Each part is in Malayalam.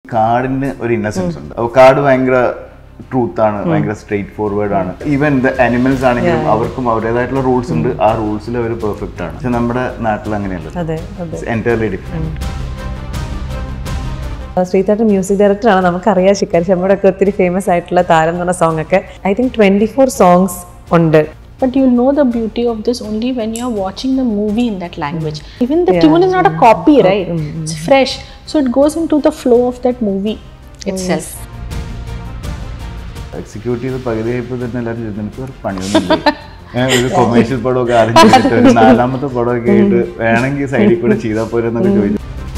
കാടിന് ഒരു ഇന്നസെൻസ് ഉണ്ട് അപ്പോൾ കാട് ഭയങ്കര ട്രൂത്ത് ആണ് ഭയങ്കര സ്ട്രേറ്റ് ഫോർവേഡ് ആണ് ഈവൻ ദ അനിമൽസ് ആണെങ്കിലും അവർക്കും അവരുടേതായിട്ടുള്ള റൂൾസ് ഉണ്ട് ആ റൂൾസിൽ അവർ പെർഫെക്റ്റ് ആണ് പക്ഷെ നമ്മുടെ നാട്ടിൽ അങ്ങനെയല്ല അതെ അതെ എൻറ്റയർലി ഡിഫറെന്റ് ശ്രീതാട്ട് മ്യൂസിക് ഡയറക്ടറാണ് നമുക്കറിയാം ശിക്കാരി ശമ്മയുടെ ഒക്കെ ഒത്തിരി ഫേമസ് ആയിട്ടുള്ള താരം എന്ന് പറഞ്ഞ സോങ് ഒക്കെ I think twenty four songs ഉണ്ട് But you'll know the beauty of this only when you're watching the movie in that language. Even the tune is not a copy, right? It's fresh. So it goes into the flow of that movie itself. Execute ചെയ്ത് പകുതിയായപ്പോൾ തന്നെ എല്ലാവരും ചോദിച്ചു നിനക്ക് വേറെ പണിയൊന്നുമില്ലേ ഏ, ഒരു കൊമേഴ്ഷ്യൽ പടമൊക്കെ ആദ്യം ചെയ്തിട്ട് ഒരു നാലാമത്തെ പടമൊക്കെ ആയിട്ട് വേണമെങ്കിൽ സൈഡിൽ കൂടെ ചെയ്താൽ പോരെന്നൊക്കെ ചോദിച്ചു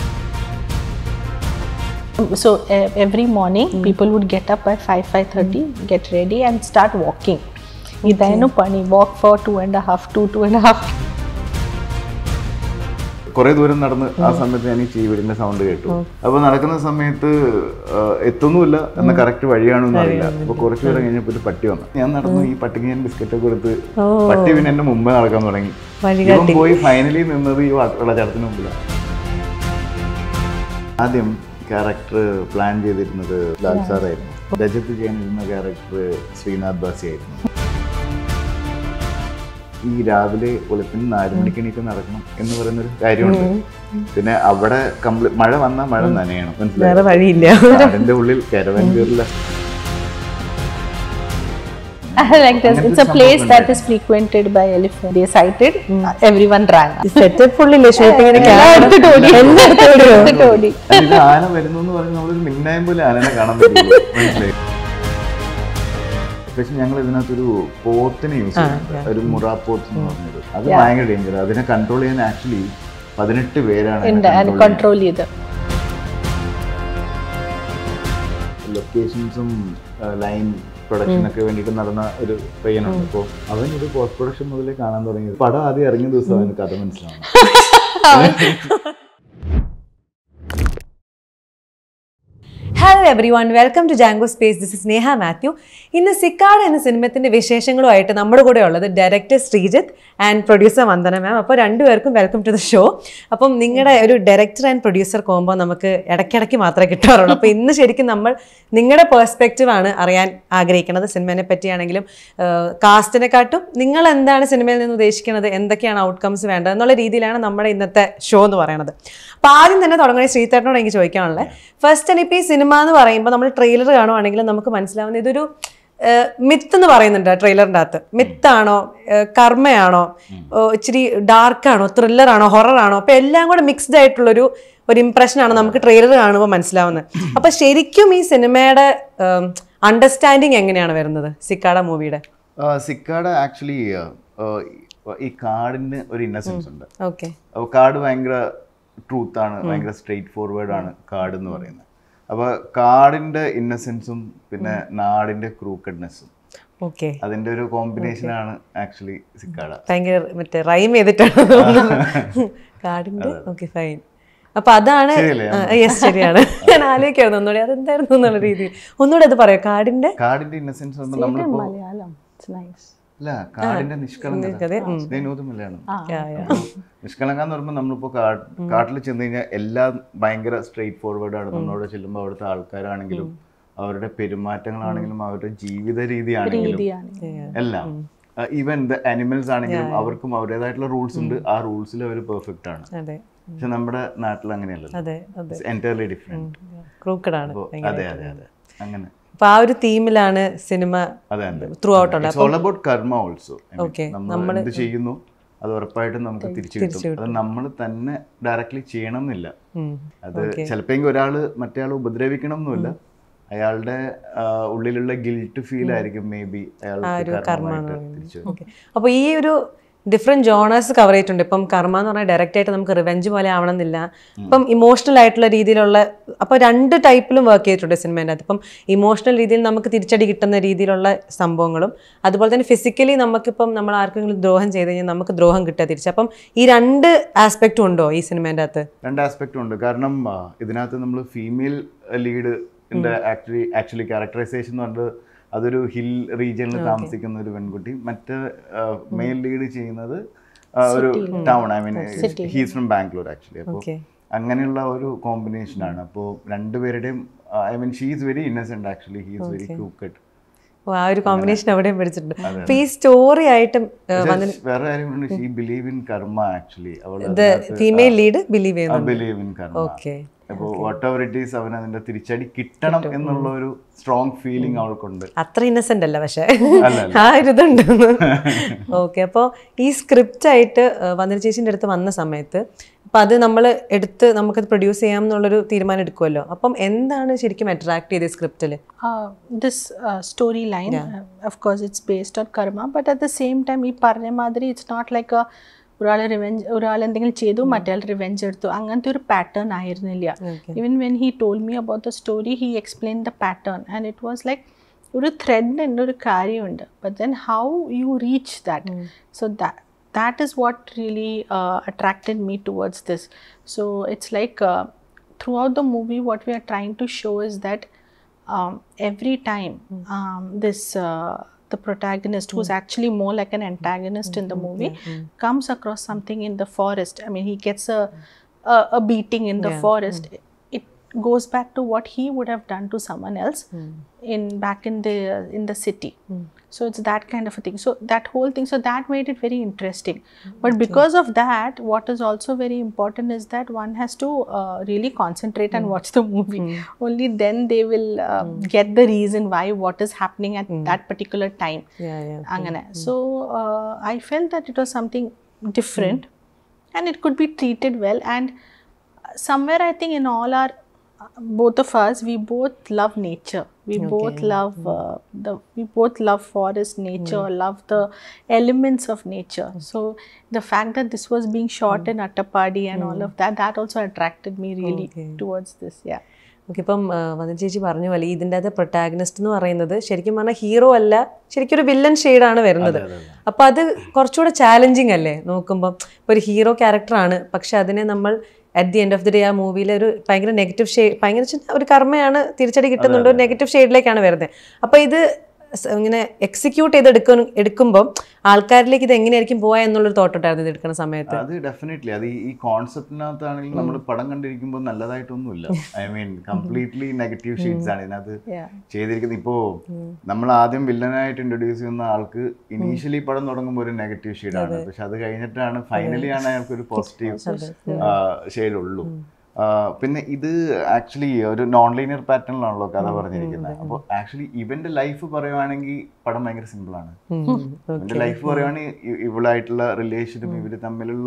So uh, every morning, people would get up by 5 5.30, get ready and start walking. ഇതായിരുന്നു പണി walk for two and half two two and half കുറെ ദൂരം നടന്ന് ആ സമയത്ത് ഞാൻ ഈ ചീവിടിന്റെ സൗണ്ട് കേട്ടു അപ്പൊ നടക്കുന്ന സമയത്ത് ആ, എത്തുന്നുമില്ല എന്ന കറക്റ്റ് വഴിയാണെന്ന് അറിയില്ല അപ്പൊ കുറച്ചു നേരം കഴിഞ്ഞപ്പോ ഒരു പട്ടി വന്നു ഞാൻ നടന്നു ഈ പട്ടിക്ക് ഞാൻ ബിസ്ക്കറ്റ് ഒക്കെ കൊടുത്ത് പട്ടി പിന്നെ എന്റെ മുമ്പേ നടക്കാൻ തുടങ്ങി ഇവൻ പോയി ഫൈനലി നിന്നത് ഈ വ- വെള്ളച്ചാട്ടത്തിന് മുമ്പിലാണ് ആദ്യം ക്യാരക്ടർ പ്ലാൻ ചെയ്തിരുന്നത് ലാൽ സാറായിരുന്നു രജത്ത് ചെയ്യാനിരുന്ന ക്യാരക്ടർ ശ്രീനാഥ് ബാസി ആയിരുന്നു ഈ രാവിലെ വെളുപ്പിന് നാല് മണിക്ക് എണീറ്റ് നടക്കണം എന്ന് പറയുന്ന ഒരു കാര്യമുണ്ട് പിന്നെ അവിടെ കംപ്ലീറ്റ് മഴ വന്നാൽ മഴ നനയണം വേറെ മനസ്സിലായി വഴിയില്ല അതിന്റെ ഉള്ളിൽ കരവൻ കയറില്ല like this. It's a place that is frequented by elephant. They sighted, everyone ran. Setup ഫുള്ളില്ലേ ഷൂട്ടിങ്ങിന് എടുത്തിട്ട് ഓടി. എടുത്തിട്ട് ഓടി. ഇത് ആന വരുന്നു എന്ന് പറഞ്ഞ് നമ്മളൊരു മിന്നായം പോലെ ആനനെ കാണാൻ പറ്റുള്ളൂ മനസ്സിലായി പക്ഷെ ഞങ്ങൾ ഇതിനകത്തൊരു പോത്തിനെ യൂസ് ചെയ്യുന്നുണ്ട് ഒരു മുറ പോത്ത് എന്ന് പറഞ്ഞത് അത് ഭയങ്കര ഡേഞ്ചർ അതിനെ കൺട്രോൾ ചെയ്യാൻ ആക്ച്വലി പതിനെട്ട് പേരാണ് And, and control either. ലൊക്കേഷൻസും ലൈൻ പ്രൊഡക്ഷൻ ഒക്കെ വേണ്ടിയിട്ട് നടന്ന ഒരു പയ്യനുണ്ട് അപ്പോൾ അവൻ ഇത് പോസ്റ്റ് പ്രൊഡക്ഷൻ മുതലേ കാണാൻ തുടങ്ങിയത് പടം ആദ്യം ഇറങ്ങിയ ദിവസം അവന് കഥ മനസ്സിലാവണം hello everyone welcome to Django space this is Neha Mathew ഇന്ന് സിക്കാട് എന്ന സിനിമത്തിന്റെ വിശേഷങ്ങളുമായിട്ട് നമ്മുടെ കൂടെ ഉള്ളത് director Sreejith and producer Vandana ma'am അപ്പോൾ രണ്ടുപേർക്കും വെൽക്കം ടു ദ ഷോ അപ്പം നിങ്ങളുടെ ഒരു ഡയറക്ടർ ആൻഡ് പ്രൊഡ്യൂസർ കോമ്പോ നമുക്ക് ഇടയ്ക്കിടയ്ക്ക് മാത്രമേ കിട്ടാറുള്ളൂ അപ്പോൾ ഇന്ന് ശരിക്കും നമ്മൾ നിങ്ങളുടെ പേഴ്സ്പെക്റ്റീവ് ആണ് അറിയാൻ ആഗ്രഹിക്കുന്നത് സിനിമയെ പറ്റിയാണെങ്കിലും കാസ്റ്റിനെക്കാട്ടും നിങ്ങൾ എന്താണ് സിനിമയിൽ നിന്ന് ഉദ്ദേശിക്കുന്നത് എന്തൊക്കെയാണ് ഔട്ട്കംസ് വേണ്ടത് എന്നുള്ള രീതിയിലാണ് നമ്മുടെ ഇന്നത്തെ ഷോ എന്ന് പറയുന്നത് അപ്പോൾ ആദ്യം തന്നെ തുടങ്ങുന്ന ശ്രീധരനോട് എനിക്ക് ചോദിക്കാനുള്ളത് ഫസ്റ്റ് തന്നെ ഇപ്പോൾ ഈ സിനിമ എന്ന് പറയുമ്പോൾ നമ്മൾ ട്രെയിലർ കാണുവാണെങ്കിൽ നമുക്ക് മനസ്സിലാവുന്ന ഇതൊരു മിത്ത് എന്ന് പറയുന്നുണ്ട് ട്രെയിലറിൻ്റെ അകത്ത് മിത്താണോ കർമ്മയാണോ ഏഹ് ഇച്ചിരി ഡാർക്കാണോ ത്രില്ലറാണോ ഹൊററാണോ അപ്പോൾ എല്ലാം കൂടെ മിക്സ്ഡ് ആയിട്ടുള്ളൊരു ഒരു ഇംപ്രഷനാണ് നമുക്ക് ട്രെയിലർ കാണുമ്പോൾ മനസ്സിലാവുന്നത് അപ്പോൾ ശരിക്കും ഈ സിനിമയുടെ അണ്ടർസ്റ്റാൻഡിങ് എങ്ങനെയാണ് വരുന്നത് സിക്കാട മൂവിയുടെ സിക്കാട് ആക്ച്വലി ഈ കാടിന് ഒരു ഇന്നസെൻസ് ഉണ്ട് ഓക്കെ അപ്പോൾ കാട് ഭയങ്കര ട്രൂത്ത് ആണ് ഭയങ്കര സ്ട്രേറ്റ് ഫോർവേഡ് ആണ് കാട് എന്ന് പറയുന്നത് അപ്പോൾ കാടിന്റെ ഇന്നസെൻസും പിന്നെ നാടിന്റെ ക്രൂക്കഡ്നെസ്സും ഓക്കെ അതിന്റെ ഒരു കോമ്പിനേഷൻ ആണ് ആക്ച്വലി സിക്കാട ഭയങ്കര മറ്റേ റൈം ചെയ്തിട്ടാണ് തോന്നുന്നത് കാടിന്റെ ഓക്കെ ഫൈൻ അപ്പൊ അതാണ് ശരിയല്ലേ? യെസ് ശരിയാണ് ഞാൻ ആലോചിക്കായിരുന്നു ഒന്നുകൂടി അതെന്തായിരുന്നു എന്നുള്ള രീതിയിൽ ഒന്നുകൂടി അത് പറയാം കാടിന്റെ കാടിന്റെ ഇന്നസെൻസ് പറയുമ്പോൾ നമ്മളിപ്പോ Malayalam. It's nice. അല്ല കാടിന്റെ നിഷ്കളങ്കത അതെ, ഉം. വിനോദമല്ലാണ് Yeah, yeah. നിഷ്കളങ്ക എന്ന് പറയുമ്പോൾ നമ്മളിപ്പോ കാട് കാട്ടിൽ ചെന്ന് കഴിഞ്ഞാൽ എല്ലാം ഭയങ്കര സ്ട്രേറ്റ് ഫോർവേഡ് ആണ് നമ്മളവിടെ ചെല്ലുമ്പോൾ അവിടുത്തെ ആൾക്കാരാണെങ്കിലും അവരുടെ പെരുമാറ്റങ്ങളാണെങ്കിലും അവരുടെ ജീവിത രീതിയാണെങ്കിലും രീതിയാണ്. എല്ലാം ഈവൻ ദ അനിമൽസ് ആണെങ്കിലും അവർക്കും അവരുടേതായിട്ടുള്ള റൂൾസ് ഉണ്ട് ആ റൂൾസിൽ അവർ പെർഫെക്റ്റ് ആണ് അതെ പക്ഷെ നമ്മുടെ നാട്ടിൽ അങ്ങനെയല്ലല്ലോ അതെ അതെ എൻറ്റയർലി ഡിഫറെന്റ് ക്രൂക്കഡ് ആണ് അതെ അതെ അതെ അങ്ങനെ അപ്പൊ ആ ഒരു തീമിലാണ് സിനിമ അതെ അതെ ത്രൂ ഔട്ട് ഉള്ളത് it's all about karma also Okay. നമ്മൾ എന്ത് ചെയ്യുന്നു അത് ഉറപ്പായിട്ടും നമുക്ക് തിരിച്ചു കിട്ടും അത് നമ്മൾ തന്നെ ഡയറക്റ്റ്ലി ചെയ്യണം എന്നില്ല ഉം. അത് ചിലപ്പോൾ ഒരാള് മറ്റേ ആൾ ഉപദ്രവിക്കണം എന്നില്ല അയാളുടെ ആ, ഉള്ളിലുള്ള ഗിൽറ്റ് ഫീൽ ആയിരിക്കും മേ ബി അയാൾക്ക് കർമ്മമായിട്ട് തിരിച്ചു വരും. ഓക്കെ അപ്പോൾ ഈ ഒരു ഡിഫറെൻറ്റ് ജോണേഴ്സ് കവർ ചെയ്തിട്ടുണ്ട് ഇപ്പം കർമ്മ എന്ന് പറഞ്ഞാൽ ഡയറക്റ്റ് ആയിട്ട് നമുക്ക് റിവെഞ്ച് പോലെ ആവണമെന്നില്ല ഇപ്പം ഇമോഷണൽ ആയിട്ടുള്ള രീതിയിലുള്ള അപ്പോൾ രണ്ട് ടൈപ്പിലും വർക്ക് ചെയ്തിട്ടുണ്ട് സിനിമേൻ്റെ അകത്ത് ഇപ്പം ഇമോഷണൽ രീതിയിൽ നമുക്ക് തിരിച്ചടി കിട്ടുന്ന രീതിയിലുള്ള സംഭവങ്ങളും അതുപോലെ തന്നെ ഫിസിക്കലി നമുക്കിപ്പം നമ്മൾ ആർക്കെങ്കിലും ദ്രോഹം ചെയ്ത് കഴിഞ്ഞാൽ നമുക്ക് ദ്രോഹം കിട്ടുക തിരിച്ച് അപ്പം ഈ രണ്ട് ആസ്പെക്റ്റും ഉണ്ടോ ഈ സിനിമേൻ്റെ അകത്ത് രണ്ട് ആസ്പെക്റ്റും ഉണ്ട് കാരണം ആ, ഇതിനകത്ത് നമ്മൾ female lead actually actually characterization എന്ന് പറഞ്ഞത് അതൊരു ഹിൽ റീജിയനിൽ താമസിക്കുന്ന ഒരു പെൺകുട്ടി മറ്റ് മെയിൽ ലീഡ് ചെയ്യുന്നത് ആ, ഒരു town I mean he's from Bangalore actually അപ്പോൾ ഓക്കെ അങ്ങനെയുള്ള ഒരു കോമ്പിനേഷനാണ് അപ്പോൾ രണ്ടുപേരുടെയും I mean she is very innocent actually he is very crooked ഓ, ആ ഒരു കോമ്പിനേഷൻ അവിടെയും പഠിച്ചിട്ടുണ്ട് അപ്പൊ ഈ സ്റ്റോറി ആയിട്ടും വേറെ കാര്യമുണ്ട് she believe in karma actually അവൾ ഫീമെയിൽ ലീഡ് ബിലീവ് ചെയ്യുന്നു ബിലീവ് ഇൻ കർമ്മ ഓക്കെ അപ്പോൾ വാട്ട് എവർ ഇറ്റ് ഈസ് അവൻ അതിന്റെ തിരിച്ചടി കിട്ടണം എന്നുള്ള ഒരു സ്ട്രോങ് ഫീലിംഗ് അവൾക്കുണ്ട് അത്ര ഇന്നസെന്റ് അല്ല പക്ഷെ അല്ല, ആ ഒരു ഇതുണ്ട് ഓക്കെ അപ്പോൾ ഈ സ്ക്രിപ്റ്റ് ആയിട്ട് വന്നിര ചേച്ചിൻ്റെ അടുത്ത് വന്ന സമയത്ത് അപ്പം അത് നമ്മൾ എടുത്ത് നമുക്കത് പ്രൊഡ്യൂസ് ചെയ്യാം എന്നുള്ളൊരു തീരുമാനം എടുക്കുമല്ലോ അപ്പം എന്താണ് ശരിക്കും അട്രാക്ട് ചെയ്തത് സ്ക്രിപ്റ്റിൽ uh, this uh, storyline uh, of course it's based on karma but at the same time ഈ പറഞ്ഞ മാതിരി it's not like a ഒരാൾ റിവെഞ്ച് ഒരാൾ എന്തെങ്കിലും ചെയ്തു മറ്റേ റിവെഞ്ച് എടുത്തു അങ്ങനത്തെ ഒരു പാറ്റേൺ ആയിരുന്നില്ല even when he told me about the story he explain the pattern and it was like ഒരു ത്രെഡിൻ്റെ ഒരു കാര്യമുണ്ട് but then how you reach that so that that is what really uh, attracted me towards this so it's like uh, throughout the movie what we are trying to show is that um, every time um, this uh, the protagonist who's actually more like an antagonist in the movie comes across something in the forest i mean he gets a a, a beating in the forest it goes back to what he would have done to someone else in back in the in the city so it's that kind of a thing so that whole thing so that made it very interesting but because of that what is also very important is that one has to uh, really concentrate and watch the movie only then they will uh, get the reason why what is happening at that particular time അങ്ങനെ so uh, i felt that it was something different and it could be treated well and somewhere i think in all our both of us we both love nature we both love uh, the we both love forest nature love the elements of nature so the fact that this was being shot in attapadi and all of that that also attracted me really towards this yeah okay ഇപ്പം വന്നിര ചേച്ചി പറഞ്ഞ പോലെ ഇതിൻ്റെ അകത്ത് പ്രൊട്ടാഗനിസ്റ്റ് എന്ന് പറയുന്നത് ശരിക്കും പറഞ്ഞാൽ ഹീറോ അല്ല ശരിക്കും ഒരു വില്ലൻ ഷെയ്ഡാണ് വരുന്നത് അപ്പോൾ അത് കുറച്ചുകൂടെ ചാലഞ്ചിങ് അല്ലേ നോക്കുമ്പം ഇപ്പോൾ ഒരു ഹീറോ ക്യാരക്ടറാണ് പക്ഷെ അതിനെ നമ്മൾ at the end of the day ആ മൂവിയിൽ ഒരു ഭയങ്കര നെഗറ്റീവ് ഷെയ്ഡ് ഭയങ്കര വെച്ചാ ഒരു കർമ്മയാണ് തിരിച്ചടി കിട്ടുന്നുണ്ട് ഒരു നെഗറ്റീവ് ഷെയ്ഡിലേക്കാണ് വരുന്നത് അപ്പോൾ ഇത് സ് ഇങ്ങനെ എക്സിക്യൂട്ട് ചെയ്ത് എടുക്കും എടുക്കുമ്പോൾ ആൾക്കാരിലേക്ക് ഇത് എങ്ങനെയായിരിക്കും പോവാ എന്നുള്ളൊരു തോട്ട് ഉണ്ടായിരുന്നു ഇത് എടുക്കുന്ന സമയത്ത് അത് ഡെഫിനറ്റ്ലി അത് ഈ- ഈ കോൺസെപ്റ്റിനകത്താണെങ്കിൽ നമ്മൾ പടം കണ്ടിരിക്കുമ്പോൾ നല്ലതായിട്ടൊന്നുമില്ല I mean completely negative shades ആണ് ഇതിനകത്ത് Yeah. ചെയ്തിരിക്കുന്നത് ഇപ്പോ നമ്മൾ ആദ്യം വില്ലനായിട്ട് ഇൻട്രൊഡ്യൂസ് ചെയ്യുന്ന ആൾക്ക് ഇനീഷ്യലി പടം തുടങ്ങുമ്പോൾ ഒരു നെഗറ്റീവ് ഷെയ്ഡാണ് പക്ഷെ അത് കഴിഞ്ഞിട്ടാണ് ഫൈനലി ആണ് അയാൾക്ക് ഒരു പോസിറ്റീവ് ഷെയ്ഡ് ഉള്ളൂ ആ, പിന്നെ ഇത് ആക്ച്വലി ഒരു നോൺ ലീനിയർ പാറ്റേണിലാണല്ലോ കഥ പറഞ്ഞിരിക്കുന്നത് അപ്പോൾ ആക്ച്വലി ഇവന്റെ ലൈഫ് പറയുവാണെങ്കിൽ പടം ഭയങ്കര സിമ്പിൾ ആണ് ഇവന്റെ ലൈഫ് പറയുവാണെങ്കിൽ ഇ- ഇവളായിട്ടുള്ള റിലേഷനും ഇവര് തമ്മിലുള്ള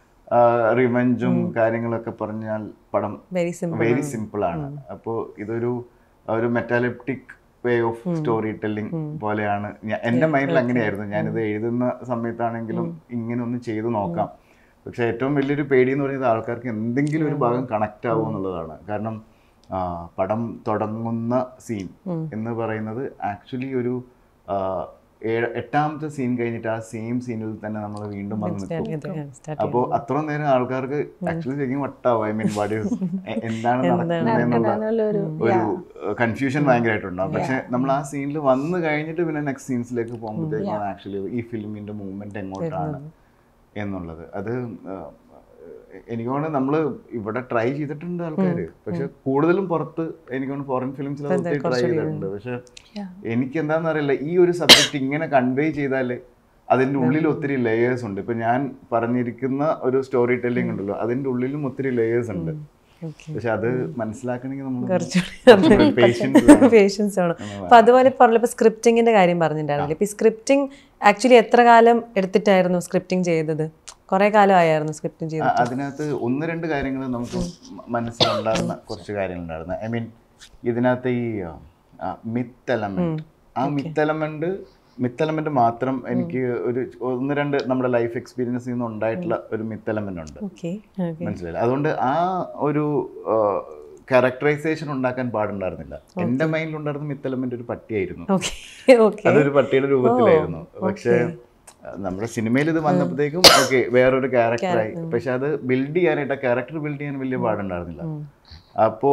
റിവെഞ്ചും കാര്യങ്ങളൊക്കെ പറഞ്ഞാൽ പടം വെരി സിമ്പിൾ വെരി സിമ്പിൾ ആണ് അപ്പോൾ ഇതൊരു ഒരു metaleptic way of storytelling പോലെയാണ് ഞാൻ എൻ്റെ മൈൻഡിൽ അങ്ങനെയായിരുന്നു ഞാനിത് എഴുതുന്ന സമയത്താണെങ്കിലും ഇങ്ങനെ ഒന്ന് ചെയ്തു നോക്കാം പക്ഷെ ഏറ്റവും വലിയൊരു പേടി എന്ന് പറയുന്നത് ആൾക്കാർക്ക് എന്തെങ്കിലും ഒരു ഭാഗം കണക്റ്റ് ആവും എന്നുള്ളതാണ് കാരണം ആ, പടം തുടങ്ങുന്ന സീൻ എന്ന് പറയുന്നത് ആക്ച്വലി ഒരു ആ, ഏഴ് എട്ടാമത്തെ സീൻ കഴിഞ്ഞിട്ട് ആ സെയിം സീനിൽ തന്നെ നമ്മൾ വീണ്ടും വന്ന് നിൽക്കും അപ്പോൾ അത്രയും നേരം ആൾക്കാർക്ക് ആക്ച്വലി ശരിക്കും വട്ടാവും ഐ മീൻ വാട്ട് ഈസ് എന്താണ് നടക്കുന്നതെന്നുള്ള ഒരു ഒരു കൺഫ്യൂഷൻ ഭയങ്കരമായിട്ടുണ്ടാവും പക്ഷെ നമ്മൾ ആ സീനിൽ വന്നു കഴിഞ്ഞിട്ട് പിന്നെ നെക്സ്റ്റ് സീൻസിലേക്ക് പോകുമ്പോഴത്തേക്കാണ് ആക്ച്വലി ഈ ഫിലിമിന്റെ മൂവ്മെന്റ് എങ്ങോട്ടാണ് എന്നുള്ളത് അത് ആ, എനിക്ക് തോന്നുന്നു നമ്മൾ ഇവിടെ ട്രൈ ചെയ്തിട്ടുണ്ട് ആൾക്കാർ പക്ഷെ കൂടുതലും പുറത്ത് എനിക്ക് തോന്നുന്നു ഫോറിൻ ഫിലിംസിൽ ഒത്തിരി ട്രൈ ചെയ്തിട്ടുണ്ട് പക്ഷെ എനിക്ക് എന്താണെന്ന് അറിയില്ല ഈ ഒരു സബ്ജക്റ്റ് ഇങ്ങനെ കൺവേ ചെയ്താല് അതിൻ്റെ ഉള്ളിൽ ഒത്തിരി ലേയേഴ്സ് ഉണ്ട് ഇപ്പൊ ഞാൻ പറഞ്ഞിരിക്കുന്ന ഒരു സ്റ്റോറി ടെല്ലിംഗ് ഉണ്ടല്ലോ അതിൻ്റെ ഉള്ളിലും ഒത്തിരി ലേയേഴ്സ് ഉണ്ട് പക്ഷെ അത് മനസ്സിലാക്കണമെങ്കിൽ നമ്മൾ പേഷ്യൻസ് പേഷ്യൻസ് ആണ് അപ്പൊ അതുപോലെ പറഞ്ഞ ഇപ്പൊ സ്ക്രിപ്റ്റിങ്ങിന്റെ കാര്യം പറഞ്ഞിട്ടുണ്ടായിരുന്നില്ല ഇപ്പൊ ഈ സ്ക്രിപ്റ്റിംഗ് ആക്ച്വലി എത്ര കാലം എടുത്തിട്ടായിരുന്നു സ്ക്രിപ്റ്റിംഗ് ചെയ്തത് കുറെ കാലം ആയിരുന്നു സ്ക്രിപ്റ്റിംഗ് ചെയ്തത് ആ, അതിനകത്ത് ഒന്ന് രണ്ട് കാര്യങ്ങൾ നമുക്ക് മ- മനസ്സിലുണ്ടായിരുന്ന കുറച്ച് കാര്യങ്ങളുണ്ടായിരുന്നു ഐ മീൻ ഇതിനകത്ത് ഈ മിത്ത് എലമെന്റ് ആ മിത്ത് എലമെന്റ് മിത്ത് എലമെന്റ് മാത്രം എനിക്ക് ഒരു ഒന്ന് രണ്ട് നമ്മുടെ ലൈഫ് എക്സ്പീരിയൻസിൽ നിന്ന് ഉണ്ടായിട്ടുള്ള ഒരു മിത്ത് എലമെന്റ് ഉണ്ട് ഓക്കെ മനസ്സിലായില്ല അതുകൊണ്ട് ആ ഒരു ക്യാരക്ടറൈസേഷൻ ഉണ്ടാക്കാൻ പാടുണ്ടായിരുന്നില്ല എന്റെ മൈൻഡിൽ ഉണ്ടായിരുന്ന മിത്ത് എലമെന്റ് ഒരു പട്ടിയായിരുന്നു ഓക്കെ ഓക്കെ അതൊരു പട്ടിയുടെ രൂപത്തിലായിരുന്നു പക്ഷേ അഹ് നമ്മുടെ സിനിമയിൽ ഇത് വന്നപ്പോഴത്തേക്കും ഓക്കെ വേറൊരു ക്യാരക്ടറായി പക്ഷെ അത് ബിൽഡ് ചെയ്യാനായിട്ട് ക്യാരക്ടർ ബിൽഡ് ചെയ്യാൻ വലിയ പാടുണ്ടായിരുന്നില്ല അപ്പോ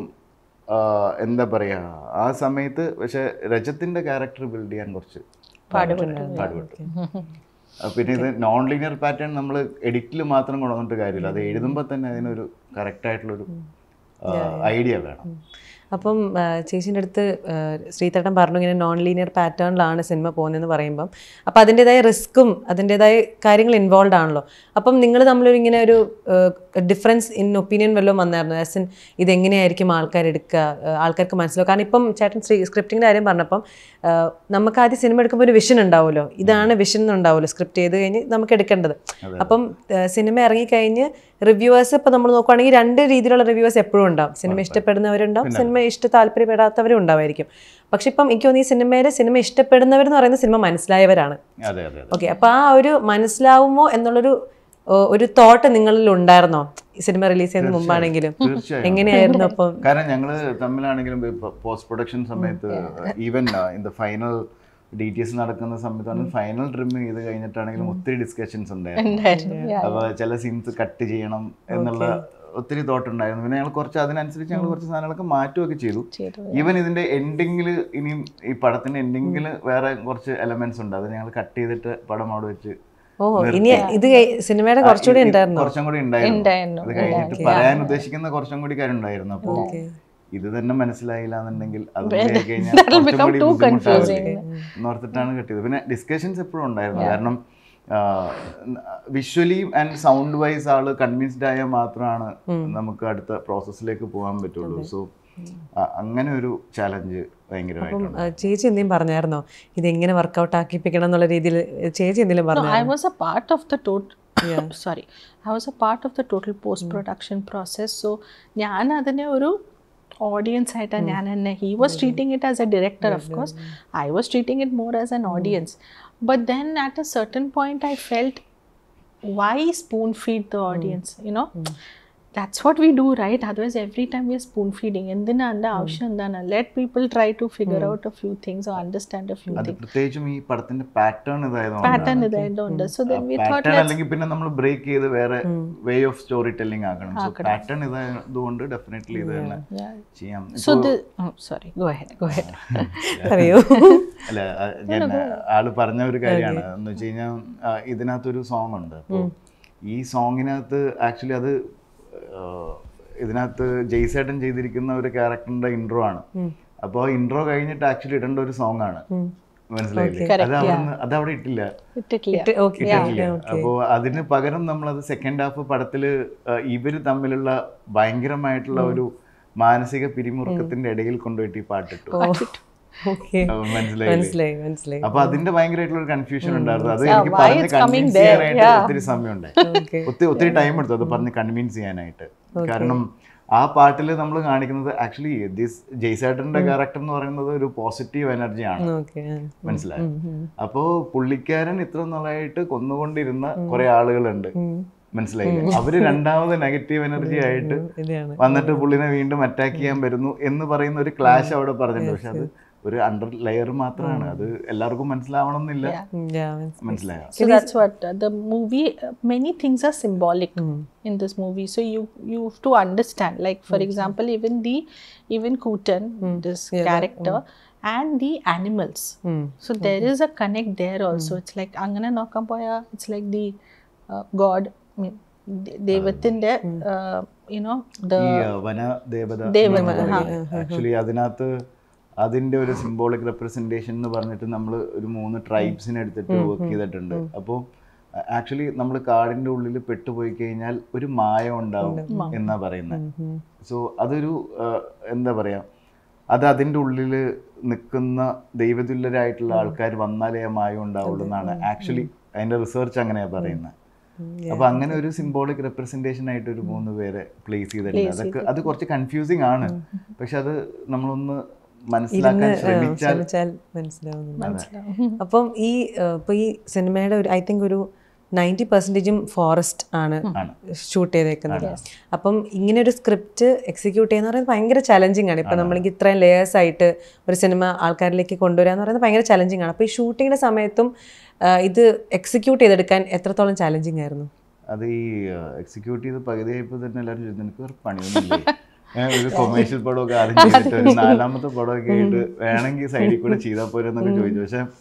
ആഹ് എന്താ പറയാ ആ സമയത്ത് പക്ഷെ രജത്തിന്റെ ക്യാരക്ടർ ബിൽഡ് ചെയ്യാൻ കുറച്ച് പാടുപെട്ടു ആ, പിന്നെ ഇത് നോൺ ലീനിയർ പാറ്റേൺ നമ്മൾ എഡിറ്റിൽ മാത്രം കൊണ്ടുവന്നിട്ട് കാര്യമില്ല അത് എഴുതുമ്പോൾ തന്നെ അതിനൊരു കറക്റ്റ് ആയിട്ടുള്ളൊരു ഐഡിയ വേണം അപ്പം ആ, ചേച്ചീൻ്റെ അടുത്ത് ആ, ശ്രീതട്ടൻ പറഞ്ഞു ഇങ്ങനെ നോൺ ലീനിയർ പാറ്റേണിലാണ് സിനിമ പോകുന്നതെന്ന് പറയുമ്പം അപ്പം അതിൻ്റെതായ റിസ്ക്കും അതിൻ്റെതായ കാര്യങ്ങൾ ഇൻവോൾവ് ആണല്ലോ അപ്പം നിങ്ങൾ തമ്മിലൊരു ഇങ്ങനെ ഒരു ഡിഫറൻസ് ഇൻ ഒപ്പീനിയൻ വല്ലതും വന്നായിരുന്നു ആസ് ഇൻ ഇതെങ്ങനെയായിരിക്കും ആൾക്കാർ എടുക്കുക ആ, ആൾക്കാർക്ക് മനസ്സിലാവും കാരണം ഇപ്പം ചേട്ടൻ സ്ക്രിപ്റ്റിൻ്റെ കാര്യം പറഞ്ഞപ്പം ആ, നമുക്ക് ആദ്യം സിനിമ എടുക്കുമ്പോൾ ഒരു വിഷൻ ഉണ്ടാവുമല്ലോ ഇതാണ് വിഷൻ എന്നുണ്ടാവുമല്ലോ സ്ക്രിപ്റ്റ് ചെയ്ത് കഴിഞ്ഞ് നമുക്ക് എടുക്കേണ്ടത് അപ്പം ആ, സിനിമ ഇറങ്ങിക്കഴിഞ്ഞ് റിവ്യൂവേഴ്സ് ഇപ്പം നമ്മൾ നോക്കുവാണെങ്കിൽ രണ്ട് രീതിയിലുള്ള റിവ്യൂവേഴ്സ് എപ്പോഴും ഉണ്ടാവും സിനിമ ഇഷ്ടപ്പെടുന്നവരുണ്ടാവും സിനിമ ഇഷ്ട താല്പര്യപ്പെടാത്തവരും ഉണ്ടാവായിരിക്കും പക്ഷെ ഇപ്പം എനിക്ക് തോന്നുന്നു ഈ സിനിമയിൽ സിനിമ ഇഷ്ടപ്പെടുന്നവരെന്ന് പറയുന്ന സിനിമ മനസ്സിലായവരാണ് അതെ അതെ അതെ ഓക്കെ അപ്പോൾ ആ ഒരു മനസ്സിലാവുമോ എന്നുള്ളൊരു ഓ, ഒരു തോട്ട് നിങ്ങളിൽ ഉണ്ടായിരുന്നോ ഈ സിനിമ റിലീസ് ചെയ്യുന്നതിന് മുമ്പാണെങ്കിലും തീർച്ചയായും എങ്ങനെയായിരുന്നു അപ്പം കാരണം ഞങ്ങൾ തമ്മിലാണെങ്കിലും പോസ്റ്റ് പ്രൊഡക്ഷൻ സമയത്ത് even in the final D T S നടക്കുന്ന സമയത്താണ് ഫൈനൽ ട്രിം ചെയ്ത് കഴിഞ്ഞിട്ടാണെങ്കിലും ഒത്തിരി ഡിസ്കഷൻസ് ഉണ്ടായിരുന്നു ഉണ്ടായിരുന്നു Yeah. അപ്പോൾ ചില സീൻസ് കട്ട് ചെയ്യണം എന്നുള്ള ഒത്തിരി തോട്ട് ഉണ്ടായിരുന്നു പിന്നെ ഞങ്ങൾ കുറച്ച് അതിനനുസരിച്ച് ഞങ്ങൾ കുറച്ച് സാധനങ്ങളൊക്കെ മാറ്റുകയൊക്കെ ചെയ്തു ചെയ്തു. ഈവൻ ഇതിന്റെ എൻഡിങ്ങിൽ ഇനിയും ഈ പടത്തിന്റെ എൻഡിങ്ങിൽ വേറെ കുറച്ച് എലമെന്റ്സ് ഉണ്ട് അത് ഞങ്ങൾ കട്ട് ചെയ്തിട്ട് പടം അവിടെ വെച്ച് ഓ ഇനി ഇത് കഴി- സിനിമയുടെ കുറച്ചുകൂടി ഇത് ഉണ്ടായിരുന്നോ കുറച്ചും കൂടി ഉണ്ടായിരുന്നു ഉണ്ടായിരുന്നു. അത് കഴിഞ്ഞിട്ട് പറയാൻ ഉദ്ദേശിക്കുന്ന കുറച്ചും കൂടി കാര്യം ഉണ്ടായിരുന്നു അപ്പോൾ ഇത് തന്നെ മനസ്സിലായില്ല എന്നുണ്ടെങ്കിൽ അത് കൂടി ആയി കഴിഞ്ഞാൽ കുറച്ചും കൂടി ബുദ്ധിമുട്ടാവില്ലേ എന്നോർത്തിട്ടാണ് കിട്ടിയത് പിന്നെ ഡിസ്കഷൻസ് എപ്പോഴും ഉണ്ടായിരുന്നു കാരണം വിഷ്വലി ആൻഡ് സൗണ്ട് വൈസ് ആള് കൺവിൻസ്ഡ് ആയാൽ മാത്രമാണ് നമുക്ക് അടുത്ത പ്രോസസ്സിലേക്ക് പോകാൻ പറ്റുള്ളൂ സോ അങ്ങനെ ഒരു ചാലഞ്ച് ഭയങ്കരമായിട്ടുണ്ട് ആ, ചേച്ചി എന്തെങ്കിലും പറഞ്ഞായിരുന്നോ ഇതെങ്ങനെ വർക്കൗട്ട് ആക്കിപ്പിക്കണം എന്നുള്ള രീതിയിൽ ചേച്ചി എന്തെങ്കിലും No, പറഞ്ഞു I was a part of the total. Sorry, I was a part of the total post production process. So ഞാൻ അതിനെ ഒരു ഓഡിയൻസ് ആയിട്ടാണ് ഞാൻ തന്നെ he was treating it as a director of course I was treating it more as an audience but then at a certain point I felt why spoon feed the audience you know that's what we do right otherwise every time we're spoon feeding എന്തിനാ എൻ്റെ ആവശ്യം എന്താണ് let people try to figure out a few things or understand a few അത് പ്രത്യേകിച്ചും ഈ പടത്തിന്റെ പാറ്റേൺ ഇതായതുകൊണ്ട് പാറ്റേൺ ഇതായതുകൊണ്ട് so then we thought pattern അല്ലെങ്കിൽ പിന്നെ നമ്മൾ ബ്രേക്ക് ചെയ്ത് വേറെ വേ ഓഫ് സ്റ്റോറി ടെല്ലിംഗ് ആക്കണം സോ പാറ്റേൺ ഇതായതുകൊണ്ട് ഡെഫിനറ്റ്ലി ഇത് തന്നെ ചെയ്യാം So the oh sorry, go ahead, go ahead. അറിയോ അല്ല ആ, ഞാൻ ആള് പറഞ്ഞ ഒരു കാര്യമാണ് എന്ന് വെച്ച് കഴിഞ്ഞാൽ ആ, ഇതിനകത്തൊരു സോങ് ഉണ്ട് അപ്പോൾ ഈ സോങ്ങിനകത്ത് ആക്ച്വലി അത് ആ, ഇതിനകത്ത് ജയ്സേട്ടൻ ചെയ്തിരിക്കുന്ന ഒരു ക്യാരക്ടറിന്റെ ഇൻട്രോ ആണ് അപ്പോൾ ഇൻട്രോ കഴിഞ്ഞിട്ട് ആക്ച്വലി ഇടേണ്ട ഒരു സോങ് ആണ് മനസ്സിലായില്ലേ അത് അവിടെ അതവിടെ ഇട്ടില്ല ഇട്ടിട്ടില്ല ഓക്കെ ഇട്ടിട്ടില്ല അപ്പോ അതിന് പകരം നമ്മൾ അത് സെക്കൻഡ് ഹാഫ് പടത്തില് ആ, ഇവര് തമ്മിലുള്ള ഭയങ്കരമായിട്ടുള്ള ഒരു മാനസിക പിരിമുറുക്കത്തിന്റെ ഇടയിൽ കൊണ്ടുപോയിട്ട് ഈ പാട്ടിട്ടു ഓക്കെ അപ്പൊ മനസ്സിലായില്ലേ മനസ്സിലായി മനസ്സിലായി അപ്പൊ അതിന്റെ ഭയങ്കരമായിട്ടുള്ള ഒരു കൺഫ്യൂഷൻ ഉണ്ടായിരുന്നു അത് എനിക്ക് why പറഞ്ഞ് it's coming കൺവിൻസ് there, ചെയ്യാനായിട്ട് yeah. ഒത്തിരി സമയമുണ്ടായി Okay. ഒത്തിരി ഒത്തിരി ടൈം എടുത്തു അത് പറഞ്ഞ് കൺവിൻസ് ചെയ്യാനായിട്ട് കാരണം ആ പാട്ടിൽ നമ്മൾ കാണിക്കുന്നത് ആക്ച്വലി ദിസ് ജയ്സേട്ടന്റെ ക്യാരക്ടർ എന്ന് പറയുന്നത് ഒരു പോസിറ്റീവ് എനർജിയാണ് ഓക്കെ മനസ്സിലായി അപ്പോ പുള്ളിക്കാരൻ ഇത്ര നാളായിട്ട് കൊന്നുകൊണ്ടിരുന്ന കുറെ ആളുകളുണ്ട് മനസ്സിലായില്ലേ അവര് രണ്ടാമത് നെഗറ്റീവ് എനർജി ആയിട്ട് ഇതാണ് വന്നിട്ട് പുള്ളിനെ വീണ്ടും അറ്റാക്ക് ചെയ്യാൻ വരുന്നു എന്ന് പറയുന്ന ഒരു ക്ലാഷ് അവിടെ പറഞ്ഞിട്ടുണ്ട് പക്ഷെ അത് ഒരു അണ്ടർ ലെയർ മാത്രമാണ് അത് എല്ലാവർക്കും മനസ്സിലാവണം എന്നില്ല മനസ്സിലായോ So that's what uh, the movie. Uh, many things are symbolic in this movie. So you you have to understand. Like for example, even the even Kutan, this character, and the animals. So there is a connect there also. It's like Angana Nokampoya. It's like the uh, God. I mean, ദൈവത്തിന്റെ you know the ഈ uh, വന ദേവത ദേവത, ആക്ച്വലി അതിനകത്ത് അതിന്റെ ഒരു സിംബോളിക് റെപ്രസെന്റേഷൻ എന്ന് പറഞ്ഞിട്ട് നമ്മൾ ഒരു മൂന്ന് ട്രൈബ്സിനെ എടുത്തിട്ട് വർക്ക് ചെയ്തിട്ടുണ്ട് അപ്പോൾ ആക്ച്വലി നമ്മൾ കാടിന്റെ ഉള്ളിൽ പെട്ടുപോയി കഴിഞ്ഞാൽ ഒരു മായ ഉണ്ടാവും എന്നാ പറയുന്നത് സോ അതൊരു ആ, എന്താ പറയാ അത് അതിന്റെ ഉള്ളിൽ നിൽക്കുന്ന ദൈവതുല്യരായിട്ടുള്ള ആൾക്കാർ വന്നാലേ ആ മായ ഉണ്ടാവുള്ളൂ എന്നാണ് ആക്ച്വലി അതിന്റെ റിസർച്ച് അങ്ങനെയാ പറയുന്നത് അപ്പൊ അങ്ങനെ ഒരു സിംബോളിക് റെപ്രസെന്റേഷൻ ആയിട്ട് ഒരു മൂന്ന് പേരെ പ്ലേസ് ചെയ്തിട്ടുണ്ട് അതൊക്കെ അത് കുറച്ച് കൺഫ്യൂസിങ് ആണ് പക്ഷെ അത് നമ്മളൊന്ന് മനസ്സിലാക്കാൻ ശ്രമിച്ചാൽ ശ്രമിച്ചാൽ മനസ്സിലാവുന്നുണ്ട് അപ്പം ഈ ഏഹ്, ഇപ്പൊ ഈ സിനിമയുടെ ഒരു ഐ തിങ്ക് ഒരു നയൻറ്റി പെർസെൻറ്റേജും ഫോറസ്റ്റ് ആണ് ഷൂട്ട് ചെയ്തേക്കുന്നത് അപ്പം ഇങ്ങനെ ഒരു സ്ക്രിപ്റ്റ് എക്സിക്യൂട്ട് ചെയ്യുന്ന പറയുന്നത് ഭയങ്കര ചലഞ്ചിങ് ആണ് ഇപ്പം നമ്മൾക്ക് ഇത്രയും ലേയേഴ്സ് ആയിട്ട് ഒരു സിനിമ ആൾക്കാരിലേക്ക് കൊണ്ടുവരിക എന്ന് പറയുന്നത് ഭയങ്കര ചലഞ്ചിങ് ആണ് അപ്പോൾ ഈ ഷൂട്ടിങ്ങിൻ്റെ സമയത്തും ആ, ഇത് എക്സിക്യൂട്ട് ചെയ്തെടുക്കാൻ എത്രത്തോളം ചലഞ്ചിങ് ആയിരുന്നു അത് ഈ എക്സിക്യൂട്ട് ചെയ്ത് പകുതിയായപ്പോൾ തന്നെ എല്ലാവരും ചോദിച്ചു നിനക്ക് വേറെ പണിയൊന്നുമില്ലേ ഏ, ഒരു കൊമേഴ്ഷ്യൽ പടമൊക്കെ ആദ്യം ചെയ്തിട്ട് ഒരു നാലാമത്തെ പടമൊക്കെ ആയിട്ട് വേണമെങ്കിൽ സൈഡിൽ കൂടെ ചെയ്താൽ പോരെ എന്നൊക്കെ ചോദിച്ചു പക്ഷെ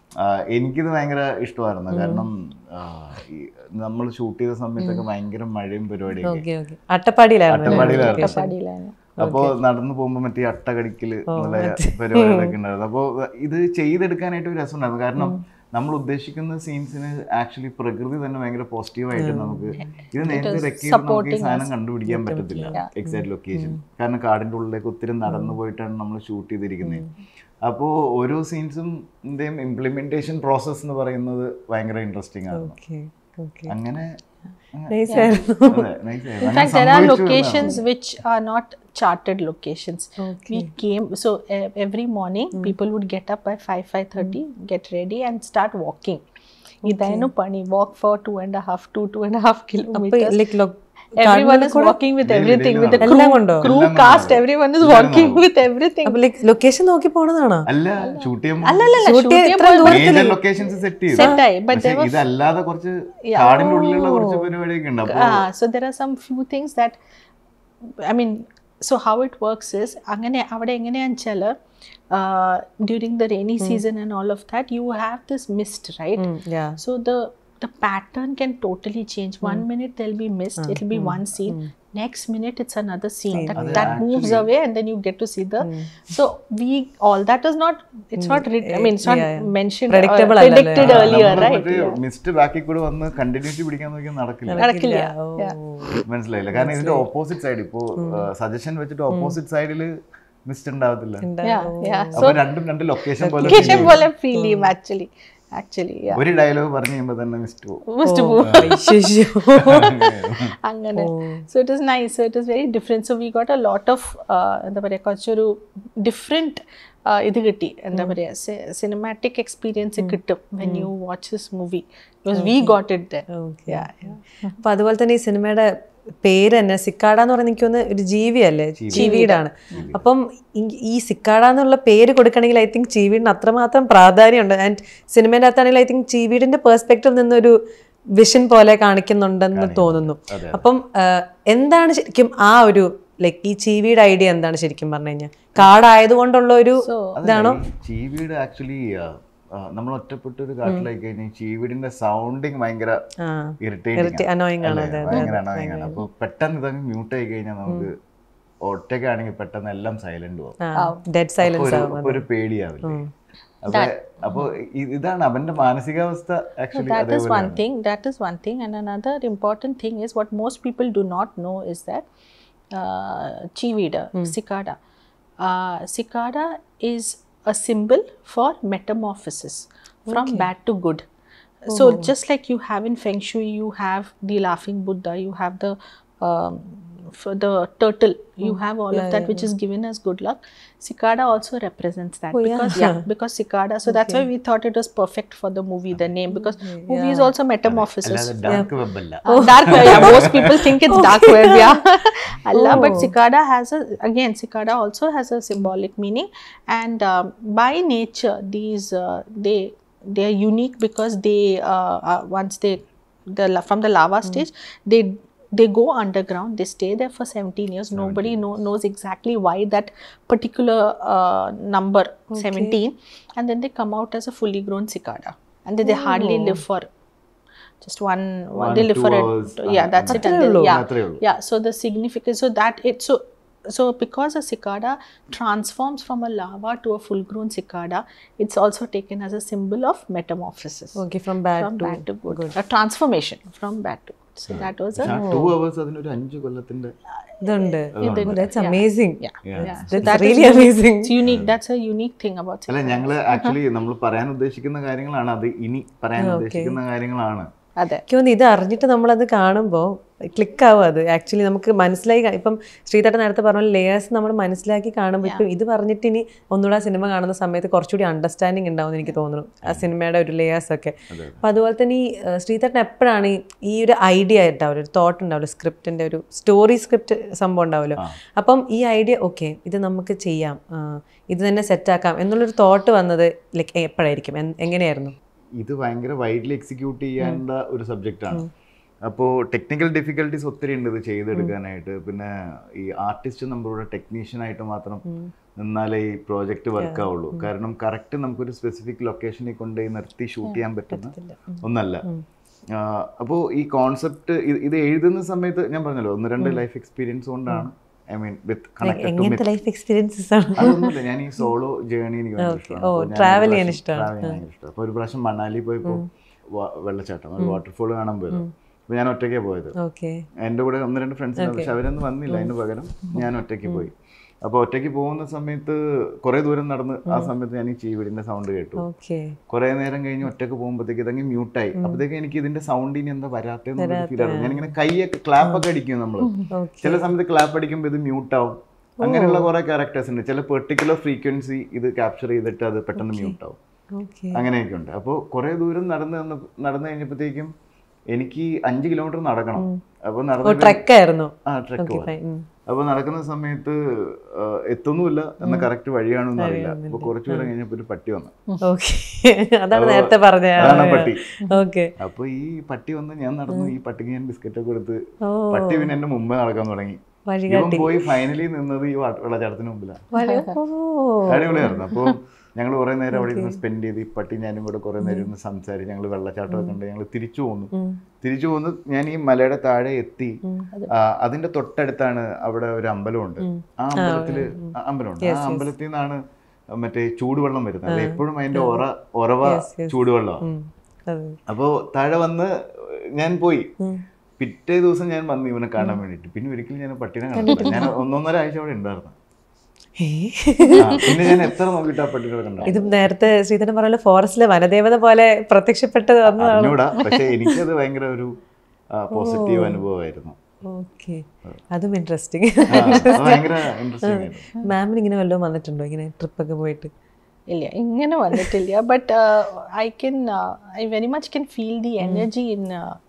ആ, എനിക്കിത് ഭയങ്കര ഇഷ്ടമായിരുന്നു കാരണം നമ്മൾ ഷൂട്ട് ചെയ്ത സമയത്തൊക്കെ ഭയങ്കര മഴയും പരിപാടിയൊക്കെ ഓക്കെ ഓക്കെ അട്ടപ്പാടിയിലായിരുന്നു അട്ടപ്പാടിയിലായിരുന്നു അട്ടപ്പാടിയിലാണ് അപ്പോ നടന്നു പോകുമ്പോ മറ്റേ അട്ടകടിക്കല് എന്നുള്ള പരിപാടികളൊക്കെ ഉണ്ടായിരുന്നു അപ്പോ ഇത് ചെയ്തെടുക്കാനായിട്ട് ഒരു രസമുണ്ടായിരുന്നു കാരണം നമ്മൾ ഉദ്ദേശിക്കുന്ന സീൻസിന് ആക്ച്വലി പ്രകൃതി തന്നെ ഭയങ്കര പോസിറ്റീവായിട്ട് നമുക്ക് ഇത് നേരത്തെ റെക്ക് ചെയ്ത് നമുക്ക് ഈ സാധനം കണ്ടുപിടിക്കാൻ പറ്റത്തില്ല എക്സാക്ട് ലൊക്കേഷൻ കാരണം കാടിന്റെ ഉള്ളിലേക്ക് ഒത്തിരി നടന്നു പോയിട്ടാണ് നമ്മൾ ഷൂട്ട് ചെയ്തിരിക്കുന്നത് അപ്പോൾ ഓരോ സീൻസും ഇംപ്ലിമെന്റേഷൻ പ്രോസസ് എന്ന് പറയുന്നത് ഭയങ്കര ഇൻട്രസ്റ്റിംഗ് ആണ് ഓക്കെ ഓക്കെ അങ്ങനെ നൈസ് ആയിരുന്നു അതെ, nice ആയിരുന്നു. In അങ്ങനെ fact, there are സംഭവിച്ചു locations which are not charted locations. Okay. We came so uh, every morning people would get up by five five thirty, get ready and start walking. ഇതായിരുന്നു പണി walk for two and a half two two and a half അപ്പൊ kilometers. Like Everyone is walking with everything with the crew, എല്ലാം കൊണ്ടോ? crew എല്ലാം cast. കൊണ്ടുപോകും. Everyone is എല്ലാം walking കൊണ്ടുപോകും. with everything. അപ്പൊ ലൈക്ക് ലൊക്കേഷൻ നോക്കി പോണതാണോ അല്ല ഷൂട്ട് അല്ലല്ല, shoot shoot ചെയ്യാൻ ചെയ്യാൻ ഇത്ര പോയപ്പോ- ദൂരത്തില് മേജർ ലൊക്കേഷൻസ് സെറ്റ് ചെയ്തു Set ആയി, but പക്ഷേ there was- ഇതല്ലാതെ കുറച്ച് കാടിന്റെ ഉള്ളിലുള്ള കുറച്ച് പരിപാടിയൊക്കെ ഉണ്ട് അപ്പൊ Ah, so there are some few things that I mean so how it works is അങ്ങനെ അവിടെ എങ്ങനെയാണെന്ന് വെച്ചാൽ during the rainy season and all of that you have this mist right yeah so the the pattern can totally change one minute there'll be mist it'll be one scene next minute it's another scene that, That's that moves away and then you get to see the so we all that is not it's not written i mean it's not Yeah, yeah. mentioned Predictable uh, അല്ലല്ലോ. predicted earlier right മിസ്റ്റ് ബാക്കിൽ കൂടെ വന്ന് കണ്ടിന്യൂറ്റി പിടിക്കാൻ നോക്കിയാൽ നടക്കില്ല നടക്കില്ല yeah. മനസ്സിലായില്ല കാരണം ഇതിന്റെ ഓപ്പോസിറ്റ് സൈഡ് ഇപ്പോ സജഷൻ വെച്ചിട്ട് ഓപ്പോസിറ്റ് സൈഡിൽ മിസ്റ്റ് ഉണ്ടാവത്തില്ല yeah yeah അപ്പൊ രണ്ടും രണ്ട് ലൊക്കേഷൻ പോലെ feel ലൊക്കേഷൻ ചെയ്യും. പോലെ ഫീൽ ചെയ്യും ആക്ച്വലി ആക്ച്വലി ഒരു ഡയലോഗ് പറഞ്ഞു കഴിയുമ്പോ തന്നെ മിസ്റ്റ് പോകും മസ്റ്റ് അങ്ങനെ so it is nice so it is very different so we got a lot of എന്താ പറയുക കുറച്ചൊരു ഡിഫറെൻറ്റ് ഇത് കിട്ടി എന്താ പറയുക സിനിമാറ്റിക് എക്സ്പീരിയൻസ് കിട്ടും when you watch this movie because we got it okay അപ്പൊ അതുപോലെ തന്നെ ഈ സിനിമയുടെ പേര് തന്നെ സിക്കാട എന്ന് പറയുന്നത് എനിക്ക് തോന്നുന്നു ഒരു ജീവിയല്ലേ ചീവീടാണ് അപ്പം ഈ- ഈ സിക്കാട എന്നുള്ള പേര് കൊടുക്കണമെങ്കിൽ ഐ തിങ്ക് ചീവീടിന് അത്രമാത്രം പ്രാധാന്യമുണ്ട് ആൻഡ് സിനിമേൻ്റെ അകത്താണെങ്കിൽ ഐ തിങ്ക് ചീവീടിന്റെ പേഴ്സ്പെക്റ്റീവ് നിന്നൊരു വിഷൻ പോലെ കാണിക്കുന്നുണ്ടെന്ന് തോന്നുന്നു അപ്പം ആ, എന്താണ് ശരിക്കും ആ ഒരു ലൈക്ക് ഈ ചീവീട് ഐഡിയ എന്താണ് ശരിക്കും പറഞ്ഞു കഴിഞ്ഞാൽ കാടായതുകൊണ്ടുള്ള ഒരു ഇതാണോ ചീവീട് ആക്ച്വലി നമ്മൾ ഒറ്റപ്പെട്ട ഒരു കാട്ടിലായി കഴിഞ്ഞാൽ ചീവീടിന്റെ സൗണ്ടിങ് ഭയങ്കര ആ ഇറിറ്റേറ്റിംഗ് annoying ആണ്, അതെ, ഭയങ്കര annoying ആണ് അപ്പൊ പെട്ടെന്ന് ഇതങ്ങ് മ്യൂട്ട് ആയി കഴിഞ്ഞാൽ നമുക്ക് ഒറ്റയ്ക്കാണെങ്കിൽ പെട്ടെന്ന് എല്ലാം സൈലന്റ് പോകും ഡെഡ് സൈലൻസ് ഒരു- ആവും ഒരു പേടിയാവില്ലേ അപ്പൊ അപ്പൊ ഇ- ഇതാണ് അവന്റെ മാനസികാവസ്ഥ actually that is one thing that is one thing and another important thing is what most people do not know is that uh, chivida cicada uh, cicada is a symbol for metamorphosis from bad to good so just like you have in feng shui you have the laughing buddha you have the um, for the turtle you have all of that which is given as good luck cicada also represents that because yeah because cicada so that's why we thought it was perfect for the movie the name because movie is also metamorphosis അല്ലാതെ ഡാർക്ക് വെബ് അല്ല uh, dark web. Yeah, most people think it's dark web. Yeah, Allah. But cicada has a again. Cicada also has a symbolic meaning, and um, by nature, these uh, they they are unique because they uh, uh, once they the la- from the lava stage they they go underground they stay there for 17 years nobody know, knows exactly why that particular uh, number 17 and then they come out as a fully grown cicada and then they hardly live for just one, one, One, they live two for hours, it yeah that's it and അത്രേ then, ഉള്ളൂ. yeah അത്രേ ഉള്ളൂ. yeah so the significance so that it so so because a cicada transforms from a lava to a full grown cicada it's also taken as a symbol of metamorphosis okay from bad from to bad to good, a transformation from bad to good so that was a two hours അതിനൊരു അഞ്ച് കൊല്ലത്തിന്റെ ഇതുണ്ട് that's amazing yeah so That's that is really unique. amazing. it's unique that's a unique thing about cicada. അല്ല ഞങ്ങള് ആക്ച്വലി നമ്മൾ പറയാൻ ഉദ്ദേശിക്കുന്ന കാര്യങ്ങളാണ് അത് ഇനി പറയാൻ ഉദ്ദേശിക്കുന്ന കാര്യങ്ങളാണ് അതെ എനിക്ക് തോന്നുന്നു ഇത് അറിഞ്ഞിട്ട് നമ്മളത് കാണുമ്പോൾ ക്ലിക്ക് ആവും അത് ആക്ച്വലി നമുക്ക് മനസ്സിലായി കാ- ഇപ്പം ശ്രീതട്ട നേരത്തെ പറഞ്ഞ ലേയേഴ്സ് നമ്മൾ മനസ്സിലാക്കി കാണുമ്പോൾ ഇപ്പം ഇത് പറഞ്ഞിട്ട് ഇനി ഒന്നുകൂടെ ആ സിനിമ കാണുന്ന സമയത്ത് കുറച്ചുകൂടി അണ്ടർസ്റ്റാൻഡിങ് ഉണ്ടാവും എനിക്ക് തോന്നുന്നു ആ സിനിമയുടെ ഒരു ലേയേഴ്സ് ഒക്കെ അപ്പം അതുപോലെ തന്നെ ഈ ഏഹ്, ശ്രീതട്ടൻ എപ്പോഴാണ് ഈ ഈ ഒരു ഐഡിയ ഉണ്ടാവില്ല ഒരു തോട്ട് ഉണ്ടാവില്ല സ്ക്രിപ്റ്റിൻ്റെ ഒരു സ്റ്റോറി സ്ക്രിപ്റ്റ് സംഭവം ഉണ്ടാവുമല്ലോ അപ്പം ഈ ഐഡിയ ഓക്കെ ഇത് നമുക്ക് ചെയ്യാം ആ, ഇത് തന്നെ സെറ്റാക്കാം എന്നുള്ളൊരു തോട്ട് വന്നത് ലൈക്ക് എപ്പോഴായിരിക്കും എൻ- എങ്ങനെയായിരുന്നു ഇത് ഭയങ്കര വൈഡ്ലി എക്സിക്യൂട്ട് ചെയ്യേണ്ട ഒരു സബ്ജക്റ്റ് ആണ് അപ്പോൾ ടെക്നിക്കൽ ഡിഫിക്കൽട്ടീസ് ഒത്തിരി ഉണ്ട് ഇത് ചെയ്തെടുക്കാനായിട്ട് പിന്നെ ഈ ആർട്ടിസ്റ്റ് നമ്മളുടെ ടെക്നീഷ്യൻ ആയിട്ട് മാത്രം നിന്നാലേ ഈ പ്രോജക്റ്റ് വർക്ക് ആവുള്ളൂ കാരണം കറക്റ്റ് നമുക്കൊരു സ്പെസിഫിക് ലൊക്കേഷനിൽ കൊണ്ടുപോയി നിർത്തി ഷൂട്ട് ചെയ്യാൻ പറ്റുന്ന ഒന്നല്ല അപ്പോൾ ഈ കോൺസെപ്റ്റ് ഇത് എഴുതുന്ന സമയത്ത് ഞാൻ പറഞ്ഞല്ലോ ഒന്ന് രണ്ട് ലൈഫ് എക്സ്പീരിയൻസ് കൊണ്ടാണ് I mean with connected to എങ്ങനത്തെ ലൈഫ് എക്സ്പീരിയൻസസ് ആണ് അതൊന്നുമില്ല ഞാൻ ഈ സോളോ ജേണി എനിക്ക് ഭയങ്കര ഇഷ്ടമാണ് ഓ, അപ്പോൾ ഞാൻ travel ഒരു ചെയ്യാൻ പ്രാവശ്യം ഇഷ്ടമാണ്. travel ചെയ്യാൻ ഭയങ്കര ഇഷ്ടമാണ് അപ്പോൾ ഒരു പ്രാവശ്യം മണാലി പോയപ്പോൾ വ- വെള്ളച്ചാട്ടം ഒരു വാട്ടർഫോൾ കാണാൻ പോയത് അപ്പോൾ ഞാൻ ഒറ്റയ്ക്കാണ് പോയത് ഓക്കെ എൻ്റെ കൂടെ ഒന്ന് രണ്ട് ഫ്രണ്ട്സ് പക്ഷെ അവരൊന്നും വന്നില്ല അതിന് പകരം ഞാൻ ഒറ്റയ്ക്ക് പോയി അപ്പോൾ ഒറ്റയ്ക്ക് പോകുന്ന സമയത്ത് കുറേ ദൂരം നടന്ന് ആ സമയത്ത് ഞാൻ ഈ ചീവിടിന്റെ സൗണ്ട് കേട്ടു ഓക്കെ കുറേ നേരം കഴിഞ്ഞ് ഒറ്റയ്ക്ക് പോകുമ്പോഴത്തേക്ക് ഇതങ്ങ് മ്യൂട്ടായി അപ്പോഴത്തേക്ക് എനിക്ക് ഇതിന്റെ സൗണ്ട് ഇനി എന്താ വരാത്തെന്ന് ഫീൽ ആയിരുന്നു ഞാനിങ്ങനെ കൈയൊക്കെ ക്ലാപ്പ് ഒക്കെ അടിക്കും നമ്മൾ ഓക്കെ ചില സമയത്ത് ക്ലാപ്പ് അടിക്കുമ്പോൾ ഇത് മ്യൂട്ട് ആവും അങ്ങനെയുള്ള കുറെ ക്യാരക്ടേഴ്സ് ഉണ്ട് ചില പെർട്ടിക്കുലർ ഫ്രീക്വൻസി ഇത് ക്യാപ്ചർ ചെയ്തിട്ട് അത് പെട്ടെന്ന് മ്യൂട്ട് ആവും ഓക്കെ അങ്ങനെയൊക്കെ ഉണ്ട് അപ്പോൾ കുറേ ദൂരം നടന്ന് വന്ന നടന്നു കഴിഞ്ഞപ്പോഴത്തേക്കും എനിക്ക് അഞ്ച് കിലോമീറ്റർ നടക്കണം അപ്പോൾ ഓ നടന്ന് ട്രെക്ക് ആയിരുന്നു ആ ട്രെക്ക് ഓക്കെ ഫൈൻ അപ്പോൾ നടക്കുന്ന സമയത്ത് ആ, എത്തുന്നുമില്ല എന്ന കറക്റ്റ് വഴിയാണെന്ന് അറിയില്ല അപ്പോൾ കുറച്ചു ദൂരം കഴിഞ്ഞപ്പോൾ ഒരു പട്ടി വന്നു ഓക്കെ അതാണ് നേരത്തെ പറഞ്ഞത് അതാണ് ആ പട്ടി ഓക്കെ അപ്പോൾ ഈ പട്ടി വന്ന് ഞാൻ നടന്നു ഈ പട്ടിക്ക് ഞാൻ ബിസ്ക്കറ്റ് ഒക്കെ കൊടുത്ത് ഓ പട്ടി പിന്നെ എന്റെ മുമ്പേ നടക്കാൻ തുടങ്ങി വഴി ഇവൻ പോയി ഫൈനലി നിന്നത് ഈ വാ- വെള്ളച്ചാട്ടത്തിന് മുമ്പിലാണ് വഴി ഓ അടിപൊളിയായിരുന്നു അപ്പോൾ ഞങ്ങൾ കുറേ നേരം അവിടെ ഇരുന്ന് സ്പെൻഡ് ചെയ്ത് ഈ പട്ടി ഞാനും കൂടെ കുറേ നേരം ഇരുന്ന് സംസാരിച്ച് ഞങ്ങൾ വെള്ളച്ചാട്ടമൊക്കെ കണ്ട് ഞങ്ങൾ തിരിച്ചു പോന്നു ഉം. തിരിച്ചു പോന്ന് ഞാൻ ഈ മലയുടെ താഴെ എത്തി ആ, അതിന്റെ തൊട്ടടുത്താണ് അവിടെ ഒരു അമ്പലമുണ്ട് ആ അമ്പലത്തില് ആ അമ്പലമുണ്ട് ആ അമ്പലത്തിൽ നിന്നാണ് മറ്റേ ചൂടുവെള്ളം വരുന്നത് അല്ലെ എപ്പോഴും അതിന്റെ ഒറ ഒറവ ചൂടുവെള്ളമാണ് ഉം. അതെ അപ്പോ താഴെ വന്ന് ഞാൻ പോയി ഉം. പിറ്റേ ദിവസം ഞാൻ വന്നു ഇവനെ കാണാൻ വേണ്ടിട്ട് പിന്നെ ഒരിക്കലും ഞാൻ പട്ടിനെ കണ്ടില്ല ഞാൻ ഒന്നൊന്നര ആഴ്ച അവിടെ ഉണ്ടായിരുന്നു ഏ? ആ, പിന്നെ ഞാൻ എത്ര നോക്കിയിട്ട് ആ പട്ടിനെ കണ്ടു ഇത് നേരത്തെ ശ്രീധരൻ പറഞ്ഞ ഫോറസ്റ്റിലെ വനദേവത പോലെ പ്രത്യക്ഷപ്പെട്ടത് വന്നതാണ് അറിഞ്ഞൂടാ പക്ഷെ എനിക്കത് ഭയങ്കര ഒരു പോസിറ്റീവ് അനുഭവമായിരുന്നു ഓക്കെ അതും ഇൻട്രസ്റ്റിംഗ് ആ, അത് ഭയങ്കര ഇൻട്രസ്റ്റിംഗ് ആയിരുന്നു മാമിന് ഇങ്ങനെ വല്ലതും വന്നിട്ടുണ്ടോ ഇങ്ങനെ ട്രിപ്പൊക്കെ പോയിട്ട് ഇല്ല ഇങ്ങനെ വന്നിട്ടില്ല but I can I very much can feel the energy in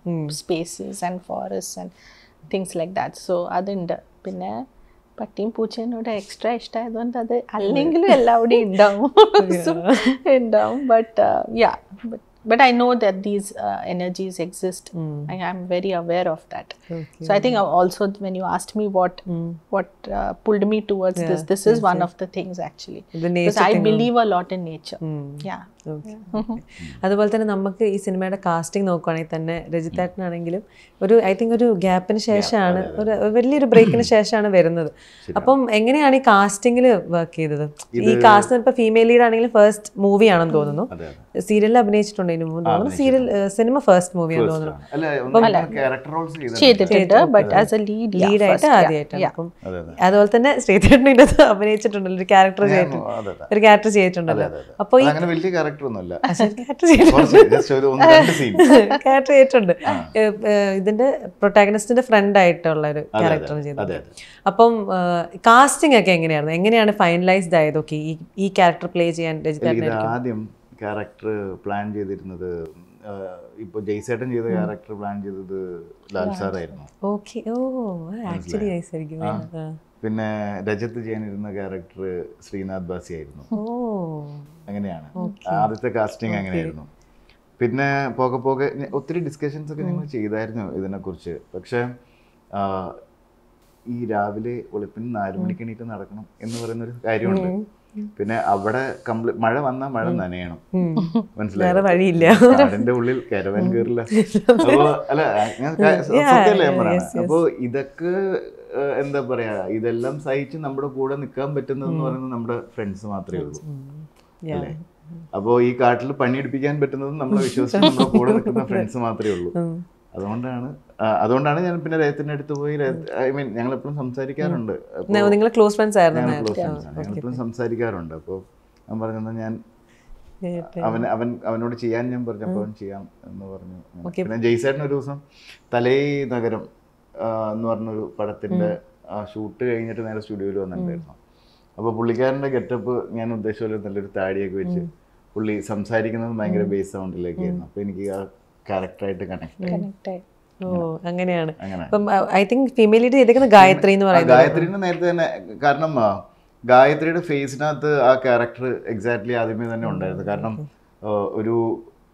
spaces and forest and things like that so അതുണ്ട് പിന്നെ പട്ടിയും പൂച്ചേനോട് എക്സ്ട്രാ ഇഷ്ടമായതുകൊണ്ട് അത് അല്ലെങ്കിലും എല്ലാവിടെയും ഉണ്ടാവും So, ഉണ്ടാവും but yeah but I know that these energies exist I am very aware of that Okay. So I think I also when you asked me what what uh, pulled me towards this, this is one of the things actually. The Because nature I thing. believe a lot in nature. Yeah. Okay. അതുപോലെ തന്നെ നമുക്ക് ഈ സിനിമയുടെ കാസ്റ്റിംഗ് നോക്കുവാണെങ്കിൽ തന്നെ രജിത്തേട്ടനാണെങ്കിലും ഒരു ഐ തിങ്ക് ഒരു ഗ്യാപ്പിന് ശേഷമാണ് ഒരു വലിയൊരു ബ്രേക്കിന് ശേഷമാണ് വരുന്നത് അപ്പം എങ്ങനെയാണ് ഈ കാസ്റ്റിംഗിൽ വർക്ക് ചെയ്തത് ഈ കാസ്റ്റ് ഇപ്പൊ ഫീമെയിൽ ലീഡ് ആണെങ്കിലും ഫസ്റ്റ് മൂവി ആണെന്ന് തോന്നുന്നു അതെ സീരിയലിൽ അഭിനയിച്ചിട്ടുണ്ട് ഇതിനു മുമ്പ് തോന്നുന്നു സീരിയൽ സിനിമ ഫസ്റ്റ് മൂവിയാന്ന് തോന്നുന്നു അല്ല ക്യാരക്ടർ റോൾസ് ചെയ്തിട്ടുണ്ട് ചെയ്തിട്ടുണ്ട് ബട്ട് ആസ് എ ലീഡ് ലീഡായിട്ട് ആദ്യമായിട്ടാണ് അപ്പം അതെ അതെ അതുപോലെ തന്നെ ശ്രീധരൻ ഇതിനകത്ത് അഭിനയിച്ചിട്ടുണ്ടല്ലോ ഒരു ക്യാരക്ടർ ചെയ്തിട്ടുണ്ട് അതെ അതെ ഒരു ക്യാരക്ടർ ചെയ്തിട്ടുണ്ടല്ലോ അപ്പൊ ഈ അങ്ങനെ വലിയ ക്യാരക്ടർ ഒന്നുമല്ല ക്യാരക്ടർ ചെയ്തിട്ടുണ്ട് കുറച്ച് ജസ്റ്റ് ഒരു ഒന്ന് രണ്ട് സീൻ ക്യാരക്ടർ ചെയ്തിട്ടുണ്ട് ഏ, ഏ, ഇതിന്റെ പ്രൊട്ടാഗണിസ്റ്റിന്റെ ഫ്രണ്ട് ആയിട്ടുള്ള ഒരു ക്യാരക്ടർ അതെ ചെയ്തത് അതെ അപ്പം കാസ്റ്റിംഗ് ഒക്കെ എങ്ങനെയായിരുന്നു എങ്ങനെയാണ് ഫൈനലൈസ്ഡ് ആയത് ഓക്കെ ഈ ഈ ക്യാരക്ടർ പ്ലേ ചെയ്യാൻ രജിത ഇത് ആദ്യം ക്യാരക്ടർ പ്ലാൻ ചെയ്തിരുന്നത് ഇപ്പൊ ജയ്സേട്ടൻ ചെയ്ത ക്യാരക്ടർ പ്ലാൻ ചെയ്തത് ലാൽ സാറായിരുന്നു ഓക്കെ ഓ ആക്ച്വലി നൈസ് ആയിരിക്കും ആ. പിന്നെ രജത്ത് ചെയ്യാനിരുന്ന ക്യാരക്ടർ ശ്രീനാഥ് ബാസി ആയിരുന്നു ഓ അങ്ങനെയാണ് ആദ്യത്തെ കാസ്റ്റിംഗ് അങ്ങനെയായിരുന്നു പിന്നെ പോകെ പോകെ ഞ- ഒത്തിരി ഡിസ്കഷൻസ് ഒക്കെ ഞങ്ങൾ ചെയ്തായിരുന്നു ഇതിനെക്കുറിച്ച് പക്ഷെ ആ, ഈ രാവിലെ വെളുപ്പിന് നാലു മണിക്ക് എണീറ്റ് നടക്കണം എന്ന് പറയുന്ന ഒരു കാര്യമുണ്ട് പിന്നെ അവിടെ കംപ്ലീറ്റ് മഴ വന്നാൽ മഴ നനയണം മനസ്സിലായോ വഴിയില്ല. കാടിന്റെ ഉള്ളിൽ കരവൻ കയറില്ല അപ്പോ അല്ല ഞാൻ ക- സത്യമല്ലേ ഞാൻ പറയണത് അപ്പോ ഇതൊക്കെ ഏഹ്, എന്താ പറയാ ഇതെല്ലാം സഹിച്ച് നമ്മുടെ കൂടെ നിൽക്കാൻ പറ്റുന്നതെന്ന് പറയുന്നത് നമ്മുടെ ഫ്രണ്ട്സ് മാത്രമേ ഉള്ളൂ Yeah. അല്ലേ അപ്പോ ഈ കാട്ടിൽ പണിയെടുപ്പിക്കാൻ പറ്റുന്നത് നമ്മളെ വിശ്വസിച്ച് നമ്മുടെ കൂടെ നിൽക്കുന്ന ഫ്രണ്ട്സ് മാത്രമേ ഉള്ളൂ അതുകൊണ്ടാണ് ആ, അതുകൊണ്ടാണ് ഞാൻ പിന്നെ രേത്തിന്റെ അടുത്ത് പോയി ഐ മീൻ ഞങ്ങൾ എപ്പോഴും സംസാരിക്കാറുണ്ട് അപ്പോ നിങ്ങൾ ക്ലോസ് ഫ്രണ്ട്സ് ആയിരുന്നു ഞങ്ങൾ ക്ലോസ് ഫ്രണ്ട്സ് ആണ് ഞങ്ങൾ എപ്പോഴും സംസാരിക്കാറുണ്ട് അപ്പോൾ ഞാൻ പറഞ്ഞത് ഞാൻ അവൻ അവൻ അവനോട് ചെയ്യാൻ ഞാൻ പറഞ്ഞപ്പോൾ അവൻ ചെയ്യാം എന്ന് പറഞ്ഞു പിന്നെ ജയ്സേട്ടൻ ഒരു ദിവസം തലേ നഗരം ആ, എന്ന് പറഞ്ഞൊരു പടത്തിന്റെ ഷൂട്ട് കഴിഞ്ഞിട്ട് നേരെ സ്റ്റുഡിയോയിൽ വന്നിട്ടുണ്ടായിരുന്നു അപ്പോൾ പുള്ളിക്കാരന്റെ ഗെറ്റപ്പ് ഞാൻ ഉദ്ദേശിച്ച പോലെ നല്ലൊരു താടിയൊക്കെ വെച്ച് പുള്ളി സംസാരിക്കുന്നത് ഭയങ്കര ബേസ് സൗണ്ടിലേക്ക് ആയിരുന്നു അപ്പോൾ എനിക്ക് ആ ക്യാരക്ടറായിട്ട് കണക്ട് ആയി Connect ആയി. ഓ അങ്ങനെയാണ് അങ്ങനെ അപ്പം ഐ തിങ്ക് ഫീമെയിൽ ലീഡ് ചെയ്തേക്കുന്നത് ഗായത്രി എന്ന് ആ, പറയുന്നത് ഗായത്രിനെ നേരത്തെ തന്നെ കാരണം ആ, ഗായത്രിയുടെ ഫേസിനകത്ത് ആ ക്യാരക്ടർ എക്സാക്ട്ലി ആദ്യമേ തന്നെ ഉണ്ടായിരുന്നു കാരണം ആ, ഒരു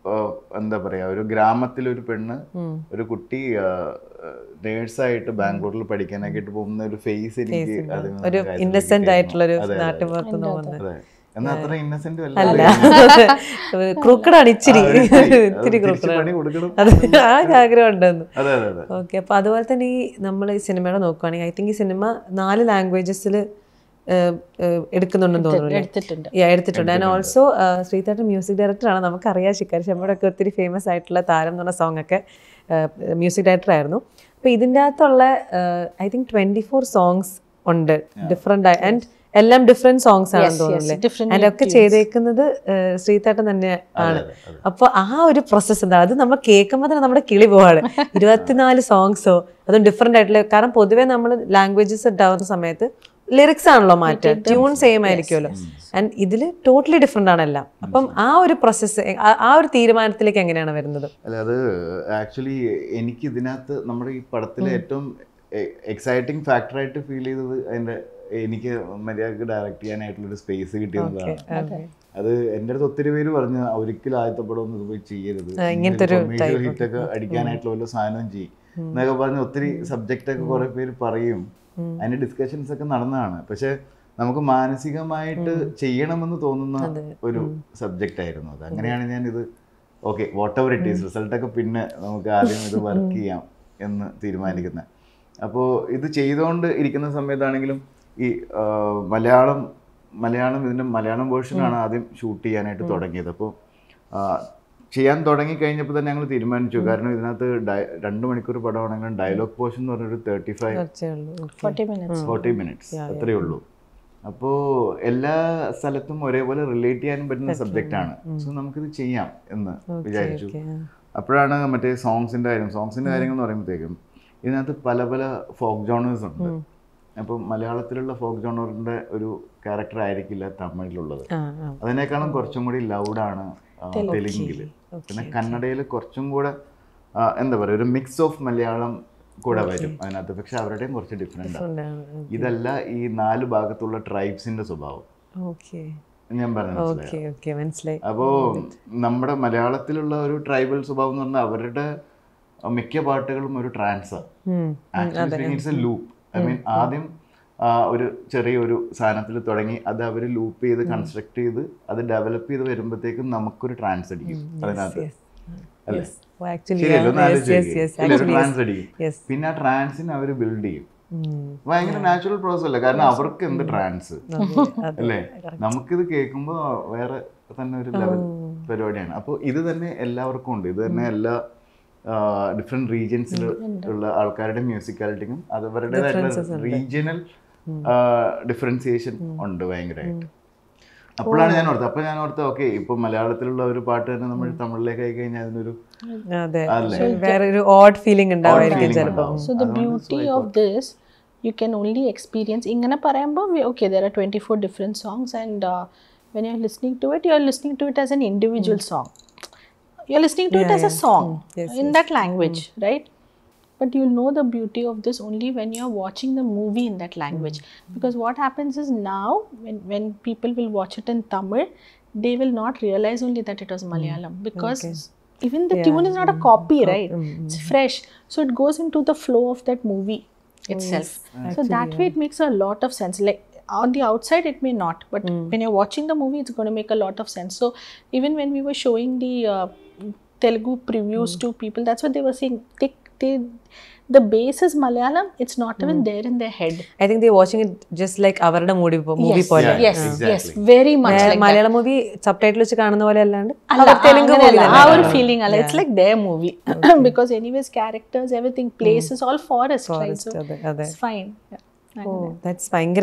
എന്താ പറയാ ഒരു ഗ്രാമത്തിലൊരു പെണ്ണ് ഒരു കുട്ടി നേഴ്സായിട്ട് ബാംഗ്ലൂരിൽ പഠിക്കാനായിട്ട് പോകുന്ന ഒരു ഫേസ് എനിക്ക് അതിൽ നിന്ന് ഒരു കാഴ്ച ഇന്നസെന്റ് കിട്ടിയിരുന്നു. ആയിട്ടുള്ള ഒരു അതെ, അതെ, നാട്ടുപുറത്ത് നിന്ന് പോകുന്നത് അതെ എന്നാൽ അത്ര ഇന്നസെന്റ് അല്ല അല്ല ക്രൂക്കഡാണ് ഇച്ചിരി ആ, ഒരു ഇച്ചിരി. അത് ഇത്തിരി തിരിച്ച് ക്രൂക്കഡാണ് പണി കൊടുക്കണം. അത് ആ ആഗ്രഹം ഉണ്ടെന്ന് അതെ അതെ അതെ ഓക്കെ അപ്പോൾ അതുപോലെ തന്നെ ഈ നമ്മൾ ഈ സിനിമയുടെ നോക്കുകയാണെങ്കിൽ ഐ തിങ്ക് ഈ സിനിമ നാല് ലാംഗ്വേജസിൽ എടുക്കുന്നുണ്ടെന്ന് തോന്നുന്നു എടുത്തിട്ടുണ്ട് Yeah, എടുത്തിട്ടുണ്ട് ആൻഡ് ഓൾസോ ശ്രീതേട്ടൻ മ്യൂസിക് ഡയറക്ടറാണ് നമുക്കറിയാം ശിക്കാരി ശമ്പടൊക്കെ ഒത്തിരി ഫേമസ് ആയിട്ടുള്ള താരം എന്ന് പറഞ്ഞ സോങ് ഒക്കെ മ്യൂസിക് ഡയറക്ടർ ആയിരുന്നു അപ്പോൾ ഇതിൻ്റെ അകത്തുള്ള I think twenty four songs ഉണ്ട് ഡിഫറെൻ്റ് ആൻഡ് എല്ലാം ഡിഫറെന്റ് സോങ്സ് ആണെന്ന് തോന്നുന്നില്ലേ different അതിൻ്റെ ഒക്കെ ചെയ്തേക്കുന്നത് ഏഹ്, ശ്രീതേട്ടൻ തന്നെ ആണ് അപ്പോൾ ആ ഒരു പ്രോസസ്സ് എന്താ അത് നമ്മൾ കേൾക്കുമ്പോൾ തന്നെ നമ്മുടെ കിളി പോവാണ് ഇരുപത്തിനാല് സോങ്സോ അതും ഡിഫറെൻ്റ് ആയിട്ടുള്ള കാരണം പൊതുവേ നമ്മൾ ലാംഗ്വേജസ് ഉണ്ടാവുന്ന സമയത്ത് ലിറിക്സ് ആണല്ലോ മാറ്റുക ട്യൂൺ സെയിം ആയിരിക്കുമല്ലോ ആൻഡ് ഇതിൽ ടോട്ടലി ഡിഫറെൻ്റ് ആണ് എല്ലാം അപ്പം ആ ഒരു പ്രോസസ്സ് ആ ഒരു തീരുമാനത്തിലേക്ക് എങ്ങനെയാണ് വരുന്നത് അല്ല അത് ആക്ച്വലി എനിക്ക് ഇതിനകത്ത് നമ്മുടെ ഈ പടത്തിലെ ഏറ്റവും എക്സൈറ്റിംഗ് ഫാക്ടറായിട്ട് ഫീൽ ചെയ്തത് അതിന്റെ എനിക്ക് മര്യാദക്ക് ഡയറക്റ്റ് ചെയ്യാനായിട്ടുള്ള ഒരു സ്പേസ് കിട്ടിയതാണ് അത് എൻ്റെ അടുത്ത് ഒത്തിരി പേര് പറഞ്ഞു ഒരിക്കലും ആദ്യത്തെ പടം ഒന്നും ഇത് പോയി ചെയ്യരുത് ഇങ്ങനത്തെ ഒരു മേജർ ഹിറ്റ് ഒക്കെ അടിക്കാനായിട്ടുള്ള വല്ല സാധനവും ചെയ്യും എന്നൊക്കെ പറഞ്ഞ് ഒത്തിരി സബ്ജക്റ്റ് ഒക്കെ കുറെ പേര് പറയും അതിന്റെ ഡിസ്കഷൻസ് ഒക്കെ നടന്നതാണ് പക്ഷെ നമുക്ക് മാനസികമായിട്ട് ചെയ്യണമെന്ന് തോന്നുന്ന ഒരു സബ്ജക്റ്റ് ആയിരുന്നു അത് അങ്ങനെയാണ് ഞാൻ ഇത് okay whatever it is result ഒക്കെ പിന്നെ നമുക്ക് ആദ്യം ഇത് വർക്ക് ചെയ്യാം എന്ന് തീരുമാനിക്കുന്നത് അപ്പോൾ ഇത് ചെയ്തുകൊണ്ട് ഇരിക്കുന്ന സമയത്താണെങ്കിലും ഈ ആ, മലയാളം മലയാളം ഇതിൻ്റെ മലയാളം വേർഷനാണ് ആദ്യം ഷൂട്ട് ചെയ്യാനായിട്ട് തുടങ്ങിയത് അപ്പോൾ ചെയ്യാൻ തുടങ്ങി കഴിഞ്ഞപ്പോൾ തന്നെ ഞങ്ങൾ തീരുമാനിച്ചു കാരണം ഇതിനകത്ത് ഡയ- രണ്ട് മണിക്കൂർ പടമാണെങ്കിലും ഡയലോഗ് പോർഷൻ എന്ന് പറഞ്ഞൊരു തേർട്ടി ഫൈവ് കുറച്ചേ ഉള്ളൂ Okay. Forty minutes forty minutes അത്രയേ ഉള്ളൂ അപ്പോൾ എല്ലാ സ്ഥലത്തും ഒരേപോലെ റിലേറ്റ് ചെയ്യാനും പറ്റുന്ന സബ്ജക്റ്റ് ആണ് സോ നമുക്കിത് ചെയ്യാം എന്ന് വിചാരിച്ചു Okay. അപ്പോഴാണ് മറ്റേ സോങ്സിന്റെ കാര്യം സോങ്സിന്റെ കാര്യങ്ങൾ എന്ന് പറയുമ്പോഴത്തേക്കും ഇതിനകത്ത് പല പല ഫോക്ക് ജോണേഴ്സ് ഉണ്ട് അപ്പം മലയാളത്തിലുള്ള ഫോക്ക് ജോണറിന്റെ ഒരു ക്യാരക്ടർ ആയിരിക്കില്ല തമിഴിലുള്ളത് ആ ആ അതിനേക്കാളും കുറച്ചും കൂടി ലൗഡാണ് തെലുങ്കിൽ പിന്നെ കന്നഡയിൽ കുറച്ചും കൂടെ ആ, എന്താ പറയുക ഒരു മിക്സ് ഓഫ് മലയാളം കൂടെ വരും അതിനകത്ത് പക്ഷെ അവരുടെയും കുറച്ച് ഡിഫറെൻ്റ് ആണ് ഉണ്ടാവും. ഇതല്ല ഈ നാല് ഭാഗത്തുള്ള ട്രൈബ്സിന്റെ സ്വഭാവം ഓക്കെ ഞാൻ പറഞ്ഞു മനസ്സിലായോ ഓക്കെ ഓക്കെ മനസ്സിലായി അപ്പോ നമ്മുടെ മലയാളത്തിലുള്ള ഒരു ട്രൈബൽ സ്വഭാവം എന്ന് പറഞ്ഞാൽ അവരുടെ മിക്ക പാട്ടുകളും ഒരു ട്രാൻസ് ഉം. It's a loop I mean ആദ്യം ആ, ഒരു ചെറിയൊരു സാധനത്തിൽ തുടങ്ങി അത് അവർ ലൂപ്പ് ചെയ്ത് കൺസ്ട്രക്ട് ചെയ്ത് അത് ഡെവലപ്പ് ചെയ്ത് വരുമ്പോഴത്തേക്കും നമുക്കൊരു ട്രാൻസ് അടിക്കും അതിനകത്ത് അല്ലേ ഓ ആക്ച്വലി ശരിയല്ലോ ഒന്ന് ആലോചിച്ച് യെസ് നോക്കിയേ. യെസ് ഇല്ലേ, ഒരു ആക്ച്വലി ട്രാൻസ് അടിക്കും യെസ് പിന്നെ ആ ട്രാൻസിനെ അവർ ബിൽഡ് ചെയ്യും ഭയങ്കര നാച്ചുറൽ പ്രോസസ് അല്ലേ കാരണം അവർക്ക് എന്ത് ട്രാൻസ് അല്ലേ നമുക്കിത് കേൾക്കുമ്പോൾ വേറെ തന്നെ ഒരു ലെവൽ പരിപാടിയാണ് അപ്പോൾ ഇത് തന്നെ എല്ലാവർക്കും ഉണ്ട് ഇത് തന്നെ എല്ലാ ഡിഫറെന്റ് റീജിയൻസിൽ ഉള്ള ആൾക്കാരുടെ മ്യൂസിക്കാലിറ്റിക്കും അത് അവരുടേതായിട്ടുള്ള റീജിയണൽ ഡിഫറൻസിയേഷൻ ഉണ്ട് ഭയങ്കരമായിട്ട് അപ്പോഴാണ് ഞാൻ ഓർത്തത് അപ്പൊ ഞാൻ ഓർത്തത് ഓക്കെ ഇപ്പൊ മലയാളത്തിലുള്ള ഒരു പാട്ട് തന്നെ നമ്മൾ തമിഴിലേക്ക് ആയി കഴിഞ്ഞാൽ അതിനൊരു അതെ അല്ലേ? വേറെ ഒരു ഓഡ് ഫീലിംഗ് ഉണ്ടാവുമായിരിക്കും feeling ചിലപ്പോൾ ഉണ്ടാവും. So the beauty of this, you can only experience. ഇങ്ങനെ പറയുമ്പോൾ okay, there are 24 different songs, and uh, when you're listening to it, you're listening to it as an individual song. You're listening to it as a song Yes, in that language, right? But you'll know the beauty of this only when you're watching the movie in that language. Because what happens is now, when, when people will watch it in Tamil, they will not realize only that it was Malayalam because even the tune is not a copy, right? It's fresh. So it goes into the flow of that movie itself. So that way it makes a lot of sense. Like on the outside it may not, but when you're watching the movie, it's going to make a lot of sense. So even when we were showing the uh, Telugu previews to people, that's what they were saying. They, they, the base is Malayalam. It's not even there in their head. I think the watching it just like അവരുടെ മൂവി മൂവി പോലെ Yeah, Yes, exactly. yes, very much like that. Malayalam movie subtitle വെച്ച് കാണുന്ന പോലെ അല്ലാണ്ട് അല്ല, അവർ തെലുങ്ക് അങ്ങനെയല്ല. മൂവി ആ ഒരു ഫീലിംഗ് അല്ല it's like their movie because anyways characters everything places all forest right so അതെ അതെ ഇറ്റ്സ് ഫൈൻ ഓ ദാറ്റ്സ് ഭയങ്കര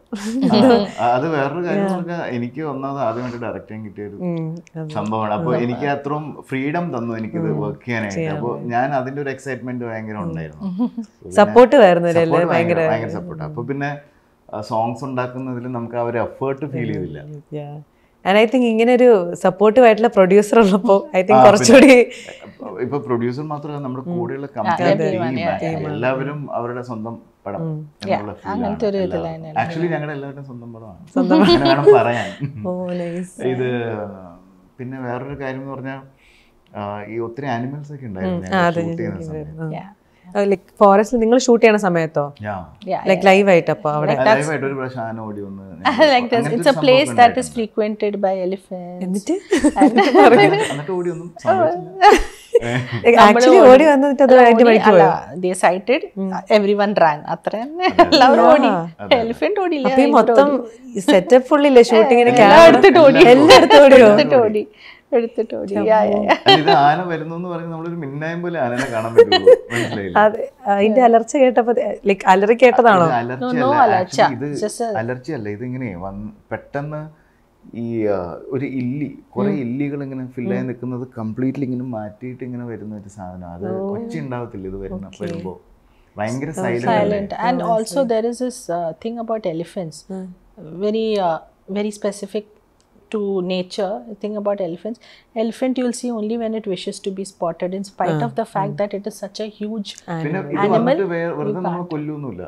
ആ, അത് വേറൊരു കാര്യം എന്ന് പറഞ്ഞാൽ എനിക്ക് ഒന്നാമത് ആദ്യമായിട്ട് ഡയറക്റ്റ് ചെയ്യാൻ കിട്ടിയ ഒരു ഉം, അതെ. സംഭവമാണ് അപ്പോൾ എനിക്ക് അത്രയും ഫ്രീഡം തന്നു എനിക്കിത് വർക്ക് ചെയ്യാനായിട്ട് അപ്പോൾ ഞാൻ അതിന്റെ ഒരു എക്സൈറ്റ്മെന്റ് ഭയങ്കര ഉണ്ടായിരുന്നു സപ്പോർട്ട് വരുന്നില്ല Support ഭയങ്കര ഭയങ്കര സപ്പോർട്ട് അപ്പൊ പിന്നെ സോങ്സ് ഉണ്ടാക്കുന്നതിൽ നമുക്ക് ആ ഒരു എഫേർട്ട് ഫീൽ ചെയ്തില്ല ആൻഡ് ഐ തിങ്ക് ഇങ്ങനെ ഒരു സപ്പോർട്ടീവ് ആയിട്ടുള്ള പ്രൊഡ്യൂസർ ഉള്ളപ്പോൾ ഐ തിങ്ക് കുറച്ചുകൂടി ഇപ്പൊ പ്രൊഡ്യൂസർ മാത്രമല്ല നമ്മുടെ കൂടെയുള്ള കമ്പനി എല്ലാവരും അവരുടെ സ്വന്തം പടം എന്നുള്ള അങ്ങനത്തെ ഒരു ഫീലാണ് ഇതിലാണ് ആക്ച്വലി ഞങ്ങളുടെ എല്ലാവരുടെയും സ്വന്തം പടമാണ് അങ്ങനെ വേണം പറയാൻ ഓ നൈസ് ഇത് പിന്നെ വേറൊരു കാര്യം എന്ന് പറഞ്ഞാൽ ആ, ഈ ഒത്തിരി ആനിമൽസ് ഒക്കെ ഉണ്ടായിരുന്നു ഷൂട്ട് ചെയ്യുന്ന സമയത്ത് Yeah. ലൈക് ഫോറസ്റ്റിൽ നിങ്ങൾ ഷൂട്ട് ചെയ്യണ സമയത്തോ Yeah. Yeah. ലൈക് ലൈവ് ആയിട്ട് അപ്പൊ അവിടെ ലൈവായിട്ട് ഒരു പ്രാവശ്യം ആന ഓടി വന്ന് like this. It's a place that is frequented by elephants. എന്നിട്ട് എന്നിട്ട് ഓടി ഒന്നും സംഭവിച്ചില്ല ആക്ച്വലി ഓടി വന്നിട്ട് അത് അതിന്റെ വഴിക്ക് അല്ല പോയോ they sighted everyone ran അത്ര തന്നെ എല്ലാവരും ഓടി എലിഫന്റ് ഓടിയില്ല അപ്പൊ ഈ മൊത്തം സെറ്റപ്പ് ഫുള്ളില്ലേ ഷൂട്ടിങ്ങിന് എല്ലാം എടുത്തിട്ട് ഓടി എല്ലായിടത്തും ഓടിയോ എടുത്തിട്ട് ഓടി എടുത്തിട്ട് ഓടി Yeah, yeah, yeah. അല്ല, ഇത് ആന വരുന്നു എന്ന് പറഞ്ഞ് നമ്മളൊരു മിന്നായം പോലെ ആനനെ കാണാൻ പറ്റുള്ളൂ മനസ്സിലായില്ല അതെ അതിന്റെ അലർച്ച കേട്ടപ്പോ ലൈക്ക് അലറി കേട്ടതാണോ അലർജി No, no അല്ല അലർച്ച. Actually ഇത് Just a- അലർജി അല്ല ഇതിങ്ങനെ വന്ന് പെട്ടെന്ന് ഈ ആ, ഒരു ഇല്ലി കുറെ ഇല്ലികൾ ഇങ്ങനെ ഫില്ലായി നിൽക്കുന്നത് കംപ്ലീറ്റ്ലി ഇങ്ങനെ മാറ്റിയിട്ട് ഇങ്ങനെ വരുന്ന ഒരു സാധനം അത് ഒച്ച ഉണ്ടാവത്തില്ല ഇത് വരുന്ന വരുമ്പോ ഭയങ്കര silent silent and also there is this uh, thing about elephants very uh, very specific to nature thing about elephants elephant you'll see only when it wishes to be spotted in spite of the fact that it is such a huge പിന്നെ ഇത് വന്നിട്ട് വേ- വെറുതെ നമ്മൾ കൊല്ലൊന്നുമില്ല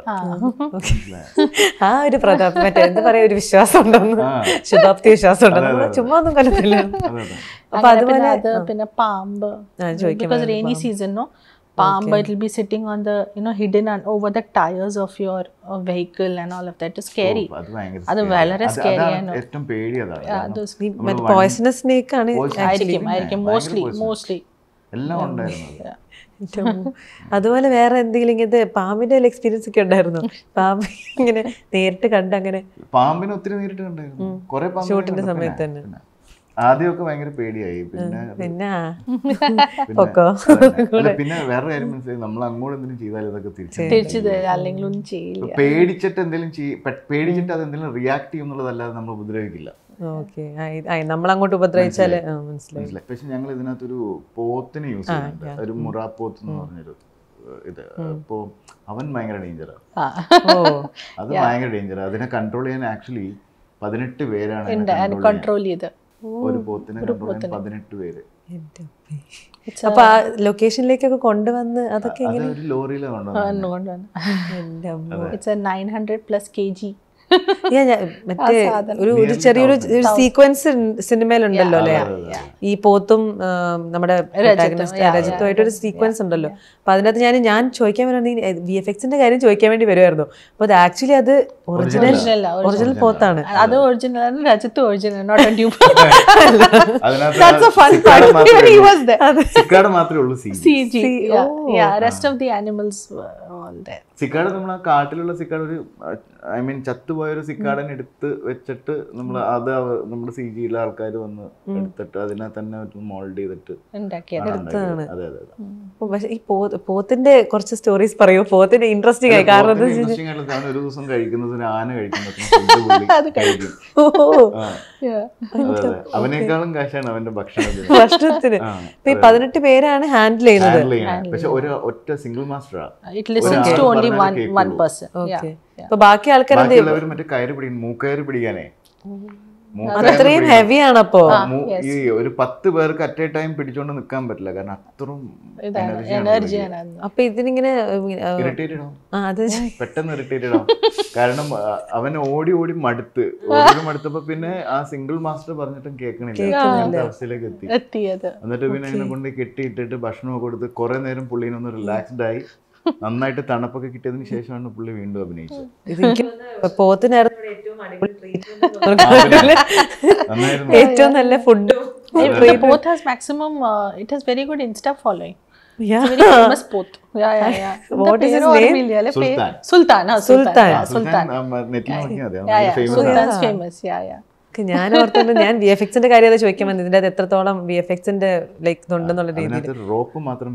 ആ ഒരു പ്രതാപം മറ്റേ എന്താ പറയാ ഒരു വിശ്വാസം ഉണ്ടെന്ന് ശുഭാപ്തി വിശ്വാസം ഉണ്ടെന്ന് നമ്മള് ചുമ്മാ ഒന്നും കൊല്ലത്തില്ല അതെ അതെ അപ്പൊ അങ്ങനെ പിന്നെ അതുപോലെ അത് പിന്നെ പാമ്പ് ആ, ചോദിക്കാൻ ബിക്കോസ് റെയിനി സീസൺ നോ പാമ്പ് it will be sitting on the you know hidden over the tyres of your vehicle and all of that scary അത് ഭയങ്കര അത് scary. വളരെ അത് scary അതാണ് ആണ്. ഏറ്റവും പേടി അതാണ് കാരണം ഈ മറ്റേ പോയ്സണസ് സ്നേക്ക് ആണ് ആയിരിക്കും ആയിരിക്കും മോസ്റ്റ്ലി മോസ്റ്റ്ലി എല്ലാം ഉണ്ടായിരുന്നു അത്. ഏറ്റവും അതുപോലെ വേറെ എന്തെങ്കിലും ഇങ്ങനത്തെ പാമ്പിന്റെ എക്സ്പീരിയൻസ് ഒക്കെ ഉണ്ടായിരുന്നു പാമ്പ് ഇങ്ങനെ നേരിട്ട് കണ്ട് അങ്ങനെ പാമ്പിനെ ഒത്തിരി നേരിട്ട് കണ്ടായിരുന്നു കുറെ പാമ്പിനെ ഷൂട്ടിന്റെ കണ്ടു. സമയത്ത് പിന്നെ- തന്നെ. പിന്നെ. ആദ്യമൊക്കെ ഭയങ്കര പേടിയായി പിന്നെ പിന്നെ പിന്നെ- പൊക്കോ അതന്നെ. അല്ല, പിന്നെ വേറെ കാര്യം മനസ്സിലായി നമ്മൾ അങ്ങോട്ട് എന്തെങ്കിലും ചെയ്താൽ ഇതൊക്കെ തിരിച്ചു തിരിച്ചു തരും അല്ലെങ്കിൽ ഒന്നും ചെയ്യില്ല പേടിച്ചിട്ട് എന്തെങ്കിലും ചെയ്- പെ- പേടിച്ചിട്ട് അത് എന്തെങ്കിലും റിയാക്ട് ചെയ്യും എന്നുള്ളതല്ലാതെ നമ്മൾ ഉപദ്രവിക്കില്ല ഓക്കെ നമ്മൾ അങ്ങോട്ട് ഉപദ്രവിച്ചാല് ആ, മനസ്സിലായി മനസ്സിലായി പക്ഷെ ഞങ്ങൾ ഇതിനകത്തൊരു പോത്തിനെ യൂസ് ചെയ്യുന്നുണ്ട് ഒരു മുറാപ്പോത്ത് എന്ന് പറഞ്ഞൊരു ഏഹ്, ഇത് അപ്പോ അവൻ ഭയങ്കര ഡേഞ്ചറാണ് ആ ഓ അത് ഭയങ്കര ഡേഞ്ചർ അതിനെ കൺട്രോൾ ചെയ്യാൻ ആക്ച്വലി പതിനെട്ട് പേരാണ് അതിനെ control ചെയ്യാൻ. കൺട്രോൾ ചെയ്ത് ഒരു പോത്തിനെ കൺട്രോൾ ചെയ്യാൻ പതിനെട്ട് പേര് എന്റെ അമ്മേ. അപ്പൊ ആ ലൊക്കേഷനിലേക്കൊക്കെ കൊണ്ടുവന്ന് അതൊക്കെ അത് ഒരു ലോറിയിലാണ് കൊണ്ടുവന്നത് കൊണ്ടുവന്നു എന്റെ അമ്മ it's a nine hundred plus K G ഞാൻ ഞാൻ- മറ്റേ ഒരു ഒരു ചെറിയൊരു ഒരു സീക്വൻസ് സിനിമയിലുണ്ടല്ലോ അല്ലെ ഈ പോത്തും ആ, നമ്മുടെ protagonist, രജത്തുമായിട്ട് ഒരു സീക്വൻസ് ഉണ്ടല്ലോ അപ്പൊ അതിനകത്ത് ഞാൻ ഞാൻ ചോദിക്കാൻ വരുന്നത് വി എഫ് എക്സിന്റെ കാര്യം ചോദിക്കാൻ വേണ്ടി വരുമായിരുന്നു അപ്പൊ അത് ആക്ച്വലി അത് ഒറിജിനൽ Original ആ, ഒറിജിനൽ പോത്താണ് അത് ഒറിജിനൽ ആണ് Rajath original not a dupe അതിനകത്ത് fun സിക്കാട് part. മാത്രമേ He ഉള്ളൂ. was there. സിക്കാട് മാത്രമേ ഉള്ളൂ C CG. Yeah, yeah. Rest of the animals were all there. സിക്കാട് നമ്മൾ ആ കാട്ടിലുള്ള സിക്കാട് ഒരു ഐ മീൻ ചത്തുപോയ ഒരു സിക്കാടനെ എടുത്ത് വെച്ചിട്ട് നമ്മൾ അത് അവ- നമ്മുടെ സി ജിയിലെ ആൾക്കാർ വന്ന് എടുത്തിട്ട് അതിനെ തന്നെ മോൾഡ് ചെയ്തിട്ട് ഉണ്ടാക്കിയത് ആണ് ഉണ്ടാക്കിയത്. അതെ അതെ അതെ അപ്പൊ പക്ഷെ ഈ പോ- പോത്തിന്റെ കുറച്ച് സ്റ്റോറീസ് പറയൂ പോത്തിന്റെ ഇൻട്രസ്റ്റിംഗ് ആയി കാരണം എന്താ വെച്ച് ഇൻട്രസ്റ്റിംഗ് ആയിട്ടുള്ള സാധനം ഒരു ദിവസം കഴിക്കുന്നത് ഒരു ആന കഴിക്കുന്നത് ഫുഡ് പുള്ളി കഴിക്കും ഓ ആ, Yeah. അതെ അതെ അവനേക്കാളും കാശാണ് അവന്റെ ഭക്ഷണത്തിന് ഭക്ഷണത്തിന് ആ, ഇപ്പൊ ഈ പതിനെട്ട് പേരാണ് ഹാൻഡിൽ ചെയ്യുന്നത് ഹാൻഡിൽ ചെയ്യണം പക്ഷെ ഒരു ഒറ്റ സിംഗിൾ മാസ്റ്ററാ It listens to only one one person. Yeah. അപ്പൊ ബാക്കി ആൾക്കാർ എന്ത് ചെയ്യും? ബാക്കിയുള്ളവർ മറ്റേ കയറ് പിടിക്കും മൂക്കയറ് പിടിക്കാനേ മൂക്കയറ് അത്രയും പിടിക്കണം. ഹെവി ആണ് അപ്പോ മൂ- ഈ ഒരു പത്ത് പേർക്ക് അറ്റ് എ ടൈം പിടിച്ചോണ്ട് നിൽക്കാൻ പറ്റില്ല കാരണം അത്രയും എനർജിയാണ് അത്. അപ്പൊ ഇതിനിങ്ങനെ ഇറിറ്റേറ്റഡ് ആവും ആ, അത് പെട്ടെന്ന് ഇറിറ്റേറ്റഡ് ആവും കാരണം ആ, അവൻ ഓടി ഓടി മടുത്ത് ഓടി മടുത്തപ്പോ പിന്നെ ആ സിംഗിൾ മാസ്റ്റർ പറഞ്ഞിട്ടും കേൾക്കണില്ല അങ്ങനത്തെ അവസ്ഥയിലേക്ക് എത്തി എത്തിയത് എന്നിട്ട് പിന്നെ അതിനെ കൊണ്ട് കെട്ടിയിട്ടിട്ട് ഭക്ഷണമൊക്കെ കൊടുത്ത് കുറെ നേരം പുള്ളിനൊന്ന് റിലാക്സ്ഡ് ആയി നന്നായിട്ട് തണുപ്പൊക്കെ കിട്ടിയതിന് ശേഷമാണ് പുള്ളി വീണ്ടും അഭിനയിച്ചത് ഇത് എനിക്ക് പോത്തിനായിരുന്നു ഏറ്റവും അടിപൊളി treatment നന്നായിരുന്നു ഏറ്റവും നല്ല ഫുഡും The both has maximum, uh, it has very good Insta following. Very famous both. Yeah, yeah, yeah. What is his name? Sultan. Sultan, huh, Sultan. Yeah, Sultan. നെറ്റിൽ നോക്കിയാൽ മതി Yeah, yeah. Famous Sultan's famous. Yeah, yeah. ഞാൻ ഓർത്തുണ്ട് ഞാൻ വി എഫ് എക്സിന്റെ കാര്യം അത് ചോദിക്കാൻ വന്നത് ഇതിന്റെ അത് എത്രത്തോളം വി എഫ് എക്സിന്റെ ലൈക്ക് ഇതുണ്ടെന്നുള്ള രീതിയിൽ അതിനകത്ത് റോപ്പ് മാത്രം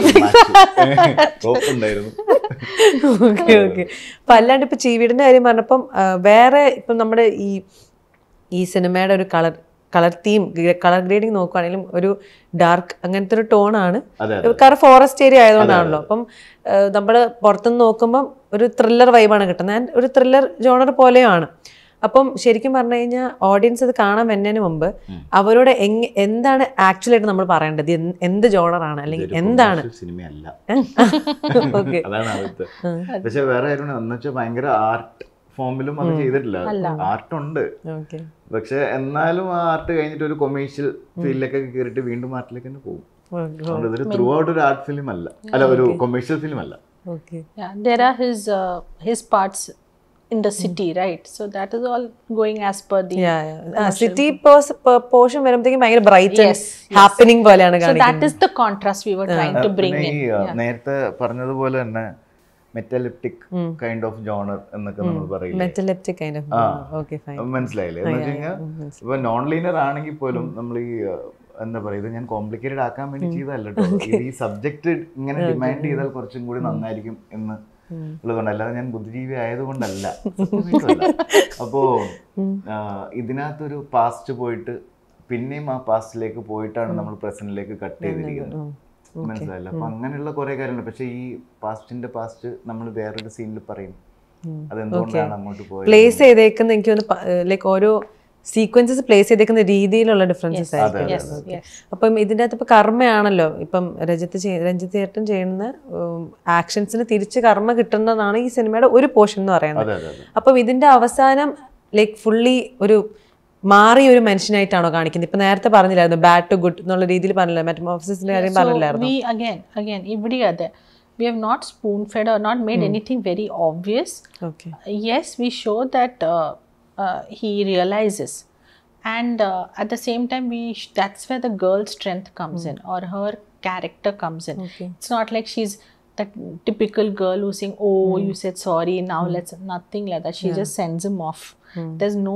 റോപ്പ് ഉണ്ടായിരുന്നു ഓക്കെ ഓക്കെ അപ്പൊ അല്ലാണ്ട് ഇപ്പൊ ചീവീടിന്റെ കാര്യം പറഞ്ഞപ്പം ആ, വേറെ ഇപ്പം നമ്മുടെ ഈ ഈ സിനിമയുടെ ഒരു colour colour theme colour grading നോക്കുവാണെങ്കിലും ഒരു ഡാർക്ക് അങ്ങനത്തെ ഒരു ടോണാണ് അതെ കാരണം ഫോറസ്റ്റ് ഏരിയ ആയതുകൊണ്ടാണല്ലോ അപ്പം നമ്മൾ പുറത്തുനിന്ന് നോക്കുമ്പം ഒരു ത്രില്ലർ വൈബാണ് കിട്ടുന്നത് ആൻഡ് ഒരു ത്രില്ലർ ജോണർ പോലെയാണ് അപ്പം ശരിക്കും പറഞ്ഞു കഴിഞ്ഞാൽ ഓഡിയൻസ് ഇത് കാണാൻ വരുന്നതിന് മുമ്പ് അവരോട് എങ് എന്താണ് ആക്ച്വലി ആയിട്ട് നമ്മൾ പറയേണ്ടത് എന്ത് എന്ത് ജോണറാണ് അല്ലെങ്കിൽ എന്താണ് സിനിമയല്ല ഓക്കെ അതാണ് ആദ്യത്തെ പക്ഷെ വേറെ കാര്യം എന്ന് വെച്ചാൽ ഭയങ്കര ആർട്ട് ഫോമിലും അത് ചെയ്തിട്ടില്ല ആർട്ട് ഉണ്ട് ഓക്കെ പക്ഷെ എന്നാലും ആ ആർട്ട് കഴിഞ്ഞിട്ട് ഒരു കൊമേഴ്ഷ്യൽ ഫീൽഡിലേക്കൊക്കെ കയറിയിട്ട് വീണ്ടും ആർട്ടിലേക്ക് തന്നെ പോകും അതുകൊണ്ട് ഇതൊരു ത്രൂ ഔട്ട് ഒരു ആർട്ട് ഫിലിം അല്ല അല്ല ഒരു കൊമേഴ്ഷ്യൽ ഫിലിം അല്ല okay Yeah, there are his uh, his parts in the city, right? So that is all going as per the. City portion വരുമ്പോഴത്തേക്കും ഭയങ്കര ബ്രൈറ്റ് Yes, ഹാപ്പനിങ് പോലെയാണ് So കാണിക്കുന്നത് that is the contrast we were trying to bring പിന്നെ in. ഈ ആ, നേരത്തെ പറഞ്ഞതുപോലെ തന്നെ മെറ്റലിപ്റ്റിക് കൈൻഡ് ഓഫ് ജോണർ എന്നൊക്കെ നമ്മൾ പറയില്ലേ metaleptic kind of okay fine മനസ്സിലായില്ലേ എന്ന് വെച്ച് കഴിഞ്ഞാൽ ഇപ്പൊ നോൺ ലീനർ ആണെങ്കിൽ പോലും നമ്മൾ ഈ ആ, എന്താ പറയാ ഇത് ഞാൻ കോംപ്ലിക്കേറ്റഡ് ആക്കാൻ വേണ്ടി ചെയ്തതല്ല കേട്ടോ ഇത് ഈ സബ്ജക്ട് ഇങ്ങനെ ഡിമാൻഡ് ചെയ്താൽ കുറച്ചും കൂടി നന്നായിരിക്കും എന്ന് ഉള്ളതുകൊണ്ട് അല്ലാതെ ഞാൻ ബുദ്ധിജീവി ആയതുകൊണ്ടല്ല സത്യമായിട്ടുമല്ല. അപ്പോ ആ, ഇതിനകത്തൊരു പാസ്റ്റ് പോയിട്ട് പിന്നെയും ആ പാസ്റ്റിലേക്ക് പോയിട്ടാണ് നമ്മൾ പ്രസന്റിലേക്ക് കട്ട് ചെയ്തിരിക്കുന്നത് മനസ്സിലായില്ല അപ്പൊ അങ്ങനെയുള്ള കുറെ കാര്യങ്ങളുണ്ട് പക്ഷെ ഈ പാസ്റ്റിന്റെ പാസ്റ്റ് നമ്മൾ വേറൊരു സീനിൽ പറയും അതെന്തുകൊണ്ടാണ് അങ്ങോട്ട് പോയത് പ്ലേസ് ചെയ്തേക്കുന്ന എനിക്ക് തോന്നുന്നു ലൈക്ക് ഓരോ സീക്വൻസസ് പ്ലേസ് ചെയ്തേക്കുന്ന രീതിയിലുള്ള ഡിഫറൻസസ് ആയിരിക്കും Yes, yes. അപ്പം ഇതിൻ്റെ അകത്ത് ഇപ്പം കർമ്മയാണല്ലോ ഇപ്പം രഞ്ജിത്ത് ചെയ് രഞ്ജിത്ത് ചേട്ടൻ ചെയ്യുന്ന ആക്ഷൻസിന് തിരിച്ച് കർമ്മ കിട്ടുന്നതാണ് ഈ സിനിമയുടെ ഒരു പോർഷൻ എന്ന് പറയുന്നത് അതെ അതെ അതെ അപ്പം ഇതിന്റെ അവസാനം ലൈക്ക് ഫുള്ളി ഒരു മാറിയ ഒരു മനുഷ്യനായിട്ടാണോ കാണിക്കുന്നത് ഇപ്പൊ നേരത്തെ പറഞ്ഞില്ലായിരുന്നു ബാഡ് ടു ഗുഡ് എന്നുള്ള രീതിയിൽ പറഞ്ഞില്ല മെറ്റമോഫിസിന്റെ കാര്യം പറഞ്ഞില്ലായിരുന്നു we again again ഇവിടെ അതെ we have not spoon fed or not made anything very obvious okay yes we show that uh, uh, he realizes and uh, at the same time we sh- that's where the girl's strength comes in or her character comes in Okay. it's not like she's that typical girl who's saying oh you said sorry now let's nothing like that she just sends him off there's no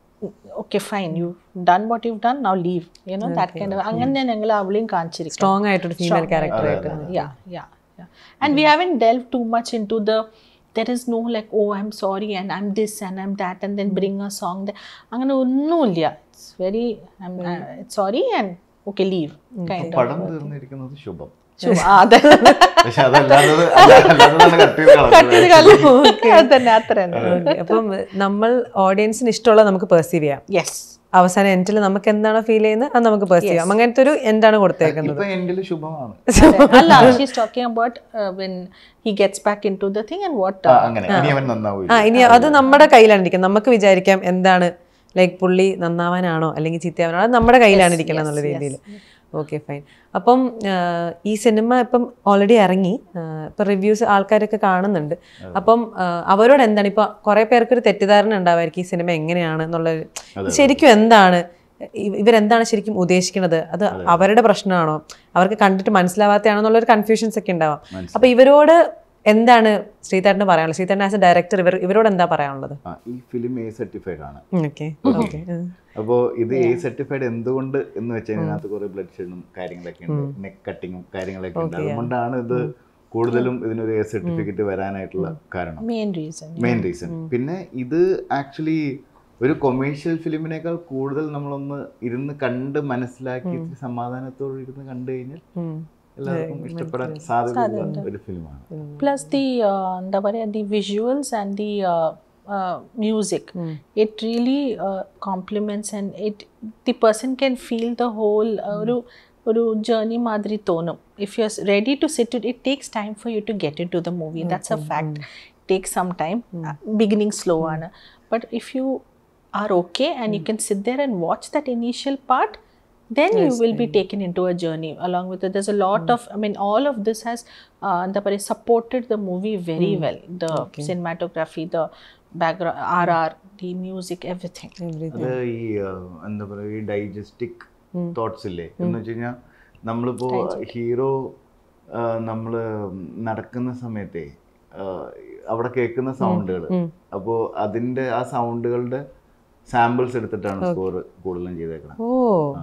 okay fine you've done what you've done now leave you know that kind of അങ്ങനെ ഞങ്ങൾ അവളെയും കാണിച്ചിരിക്കും സ്ട്രോങ് ആയിട്ടൊരു ഫീമെയിൽ Strong. ക്യാരക്ടർ ആയിട്ട് yeah yeah yeah and we haven't delved too much into the there is no like oh i'm sorry and i'm this and i'm that and then bring a song that അങ്ങനെ ഒന്നുമില്ല it's very i'm uh, it's sorry and okay leave kind of പടം തീർന്നിരിക്കുന്നത് ശുഭം Sure. ആ, അതെ പക്ഷെ അതല്ലാത്തത് അല്ലാത്തതാണ് കട്ട് ചെയ്ത് കളഞ്ഞത്. അതന്നെ അത്ര തന്നെ Okay. അപ്പം നമ്മൾ ഓഡിയൻസിന് ഇഷ്ടമുള്ളത് നമുക്ക് പെർസീവ് ചെയ്യാം യെസ് അവസാനം എൻഡിൽ നമുക്ക് എന്താണോ ഫീൽ ചെയ്യുന്നത് അത് നമുക്ക് പെർസീവ് ചെയ്യാം അങ്ങനത്തെ ഒരു എന്താണ് കൊടുത്തേക്കുന്നത് ഇപ്പൊ എന്റെ ശുഭമാണ് അല്ല she's talking about when he gets back into the thing and what ആ, അങ്ങനെ ഇനി അവൻ നന്നാവില്ല ആ ഇനി അത് നമ്മുടെ കയ്യിലാണ് ഇരിക്കുന്നത് നമുക്ക് വിചാരിക്കാം എന്താണ് ലൈക്ക് പുള്ളി നന്നാവാനാണോ അല്ലെങ്കിൽ ചീത്തയാവാനാണോ അത് നമ്മുടെ കയ്യിലാണ് ഇരിക്കുന്നത് എന്നുള്ള രീതിയിൽ ഓക്കെ ഫൈൻ അപ്പം ആ, ഈ സിനിമ ഇപ്പം ഓൾറെഡി ഇറങ്ങി ആ, ഇപ്പം റിവ്യൂസ് ആൾക്കാരൊക്കെ കാണുന്നുണ്ട് അപ്പം ആ, അവരോട് എന്താണ് ഇപ്പൊ കുറെ പേർക്ക് ഒരു തെറ്റിദ്ധാരണ ഉണ്ടാവായിരിക്കും ഈ സിനിമ എങ്ങനെയാണ് എന്നുള്ളത് ശരിക്കും എന്താണ് ഇ- ഇവരെന്താണ് ശരിക്കും ഉദ്ദേശിക്കുന്നത് അത് അവരുടെ പ്രശ്നമാണോ അവർക്ക് കണ്ടിട്ട് മനസ്സിലാവാത്തയാണോ എന്നുള്ളൊരു കൺഫ്യൂഷൻസ് ഒക്കെ ഉണ്ടാവാം അപ്പൊ ഇവരോട് എന്താണ് ശ്രീധരന് പറയാനുള്ളത് ശ്രീധരൻ ആസ് എ ഡയറക്ടർ ഇവർ ഇവരോട് എന്താ പറയാനുള്ളത് ആ, ഈ ഫിലിം എ സർട്ടിഫൈഡ് ആണ് ഓക്കെ ഓക്കെ അപ്പോൾ ഇത് എ സർട്ടിഫൈഡ് എന്തുകൊണ്ട് എന്ന് വെച്ച് കഴിഞ്ഞാൽ അതിനകത്ത് കുറെ ബ്ലഡ് ഷെഡും കാര്യങ്ങളൊക്കെ ഉണ്ട് നെക്ക് കട്ടിങ്ങും കാര്യങ്ങളൊക്കെ ഉണ്ട് അതുകൊണ്ടാണ് ഇത് കൂടുതലും ഇതിനൊരു എ സർട്ടിഫിക്കറ്റ് വരാനായിട്ടുള്ള കാരണം മെയിൻ റീസൺ മെയിൻ റീസൺ പിന്നെ ഇത് ആക്ച്വലി ഒരു കൊമേഴ്ഷ്യൽ ഫിലിമിനേക്കാൾ കൂടുതൽ നമ്മളൊന്ന് ഇരുന്ന് കണ്ട് മനസ്സിലാക്കി ഇത്തിരി സമാധാനത്തോടെ ഇരുന്ന് കണ്ടു കഴിഞ്ഞാൽ എല്ലാവർക്കും ഇഷ്ടപ്പെടാൻ സാധ്യതയുള്ള ഒരു ഫിലിമാണ് plus the uh, എന്താ പറയുക the visuals and the uh, uh, music it really uh, complements and it the person can feel the whole uh, ഒരു ഒരു ജേർണി മാതിരി തോന്നും if you are ready to sit it takes time for you to get into the movie that's a fact take some time beginning slow ആണ് but if you are okay and you can sit there and watch that initial part then you will be taken into a journey along with it there's a lot of i mean all of this has uh, the pare- supported the movie very well the cinematography the background rr the music everything അത് ഈ ആ, എന്താ പറയുക ഈ ഡൈജസ്റ്റിക് തോട്ട്സ് ഇല്ലേ എന്ന് വെച്ച് കഴിഞ്ഞാൽ നമ്മളിപ്പോ ഹീറോ നമ്മള് നടക്കുന്ന സമയത്തെ ആ, അവിടെ കേൾക്കുന്ന സൗണ്ടുകൾ അപ്പോൾ അതിന്റെ ആ സൗണ്ടുകളുടെ സാമ്പിൾസ് എടുത്തിട്ടാണ് സ്കോർ കൂടുതലും ചെയ്തേക്കണം ഓ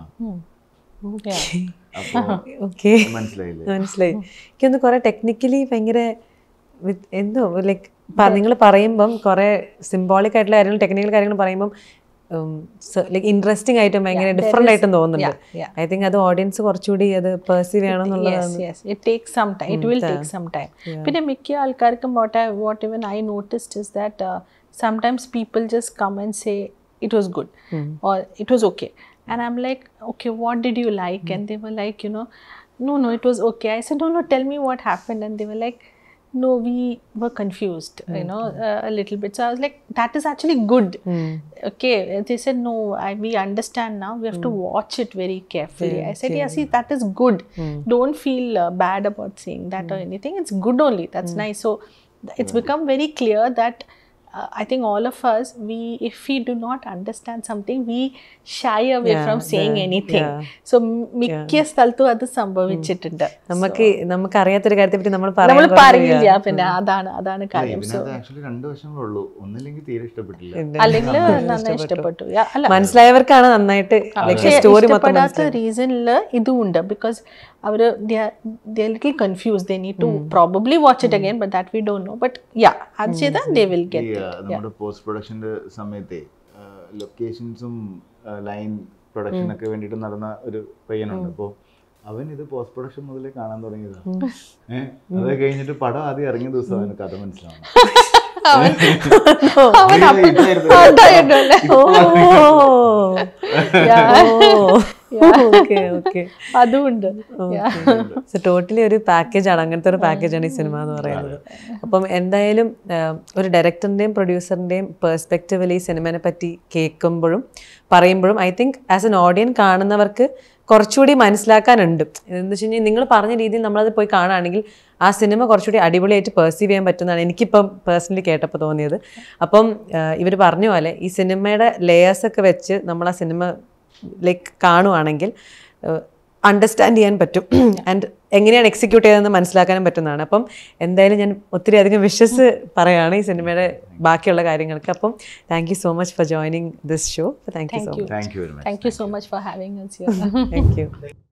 yeah അപ്പോൾ ഓക്കെ മനസ്സിലായില്ലേ മനസ്സിലായി എനിക്കൊന്ന് കുറെ ടെക്നിക്കലി ഭയങ്കര with- എന്തോ ലൈക്ക് നിങ്ങൾ പറയുമ്പം കുറെ സിംബോളിക് ആയിട്ടുള്ള കാര്യങ്ങൾ ടെക്നിക്കൽ കാര്യങ്ങൾ പറയുമ്പം ലൈക്ക് ഇൻട്രസ്റ്റിംഗ് ആയിട്ടും ഭയങ്കര ഡിഫറെന്റ് ആയിട്ടും തോന്നുന്നുണ്ട് yeah. ഐ തിങ്ക് അത് ഓഡിയൻസ് കുറച്ചുകൂടി അത് പെർസീവ് ചെയ്യണം എന്നുള്ളതാണ് yes yes it takes some time it will take some time പിന്നെ മിക്ക ആൾക്കാർക്കും what I what even I noticed is that uh, sometimes people just come and say it was good or it was okay and I'm like okay what did you like and they were like you know no no it was okay I said no no tell me what happened and they were like no we were confused you know uh, a little bit so i was like that is actually good okay they said no I, we understand now we have to watch it very carefully i said yeah see that is good don't feel uh, bad about saying that or anything it's good only that's nice so th- it's become very clear that uh, I think all of us, we if we do not understand something, we shy away Yeah, from saying the- anything. yeah. So മിക്ക സ്ഥലത്തും അത് സംഭവിച്ചിട്ടുണ്ട് നമുക്ക് നമുക്ക് അറിയാത്തൊരു കാര്യത്തെ പറ്റി നമ്മൾ നമ്മൾ പറയാൻ പറയില്ല പിന്നെ അതാണ് അതാണ് കാര്യം സോ ഇതിനകത്ത് ആക്ച്വലി രണ്ട് വശങ്ങളുള്ളൂ ഒന്നില്ലെങ്കിൽ തീരെ ഇഷ്ടപ്പെട്ടില്ല അല്ലെങ്കിൽ നന്നായി ഇഷ്ടപ്പെട്ടു Yeah, അല്ല മനസ്സിലായവർക്കാണ് നന്നായിട്ട് പക്ഷേ സ്റ്റോറി മൊത്തം ഇഷ്ടപ്പെടാത്ത റീസണിൽ ഇതും ഉണ്ട് ബിക്കോസ് അവർ little confuse they need to probably watch it again but that we don't know but yeah അത് ചെയ്താൽ ദേ വിൽ ഈ ഗെറ്റ് ആ, നമ്മുടെ പോസ്റ്റ് പ്രൊഡക്ഷന്റെ സമയത്തെ ലൊക്കേഷൻസും ലൈൻ പ്രൊഡക്ഷൻ ഒക്കെ വേണ്ടിയിട്ട് നടന്ന ഒരു പയ്യനുണ്ട് അപ്പോൾ അവൻ ഇത് പോസ്റ്റ് പ്രൊഡക്ഷൻ മുതലേ കാണാൻ തുടങ്ങിയതാണ് ഏഹ് അത് കഴിഞ്ഞിട്ട് പടം ആദ്യം ഇറങ്ങിയ ദിവസം അവന് കഥ മനസ്സിലാവണം ഇതായിരുന്നു. ഓക്കെ ഓക്കെ അതും ഉണ്ട് സോ ടോട്ടലി ഒരു പാക്കേജാണ് അങ്ങനത്തെ ഒരു പാക്കേജാണ് ഈ സിനിമ എന്ന് പറയുന്നത് അപ്പം എന്തായാലും ആഹ്, ഒരു ഡയറക്ടറിൻ്റെയും പ്രൊഡ്യൂസറിൻ്റെയും പേഴ്സ്പെക്റ്റീവിൽ ഈ സിനിമനെ പറ്റി കേൾക്കുമ്പോഴും പറയുമ്പോഴും I think as an audience കാണുന്നവർക്ക് കുറച്ചുകൂടി മനസ്സിലാക്കാനുണ്ട് എന്ന് വെച്ച് കഴിഞ്ഞാൽ നിങ്ങൾ പറഞ്ഞ രീതിയിൽ നമ്മളത് പോയി കാണുകയാണെങ്കിൽ ആ സിനിമ കുറച്ചുകൂടി അടിപൊളിയായിട്ട് പെർസീവ് ചെയ്യാൻ പറ്റുന്നതാണ് എനിക്കിപ്പം പേഴ്സണലി കേട്ടപ്പോൾ തോന്നിയത് അപ്പം ഇവർ പറഞ്ഞ പോലെ ഈ സിനിമയുടെ ലേയേഴ്സ് ഒക്കെ വെച്ച് നമ്മൾ ആ സിനിമ ലൈക്ക് കാണുവാണെങ്കിൽ അണ്ടർസ്റ്റാൻഡ് ചെയ്യാൻ പറ്റും ആൻഡ് എങ്ങനെയാണ് എക്സിക്യൂട്ട് ചെയ്തതെന്ന് മനസ്സിലാക്കാനും പറ്റുന്നതാണ് അപ്പം എന്തായാലും ഞാൻ ഒത്തിരി അധികം വിഷസ് പറയാണ് ഈ സിനിമയുടെ ബാക്കിയുള്ള കാര്യങ്ങൾക്ക് അപ്പം thank you so much for joining this show thank you so much thank you very much thank you so much for having us here thank U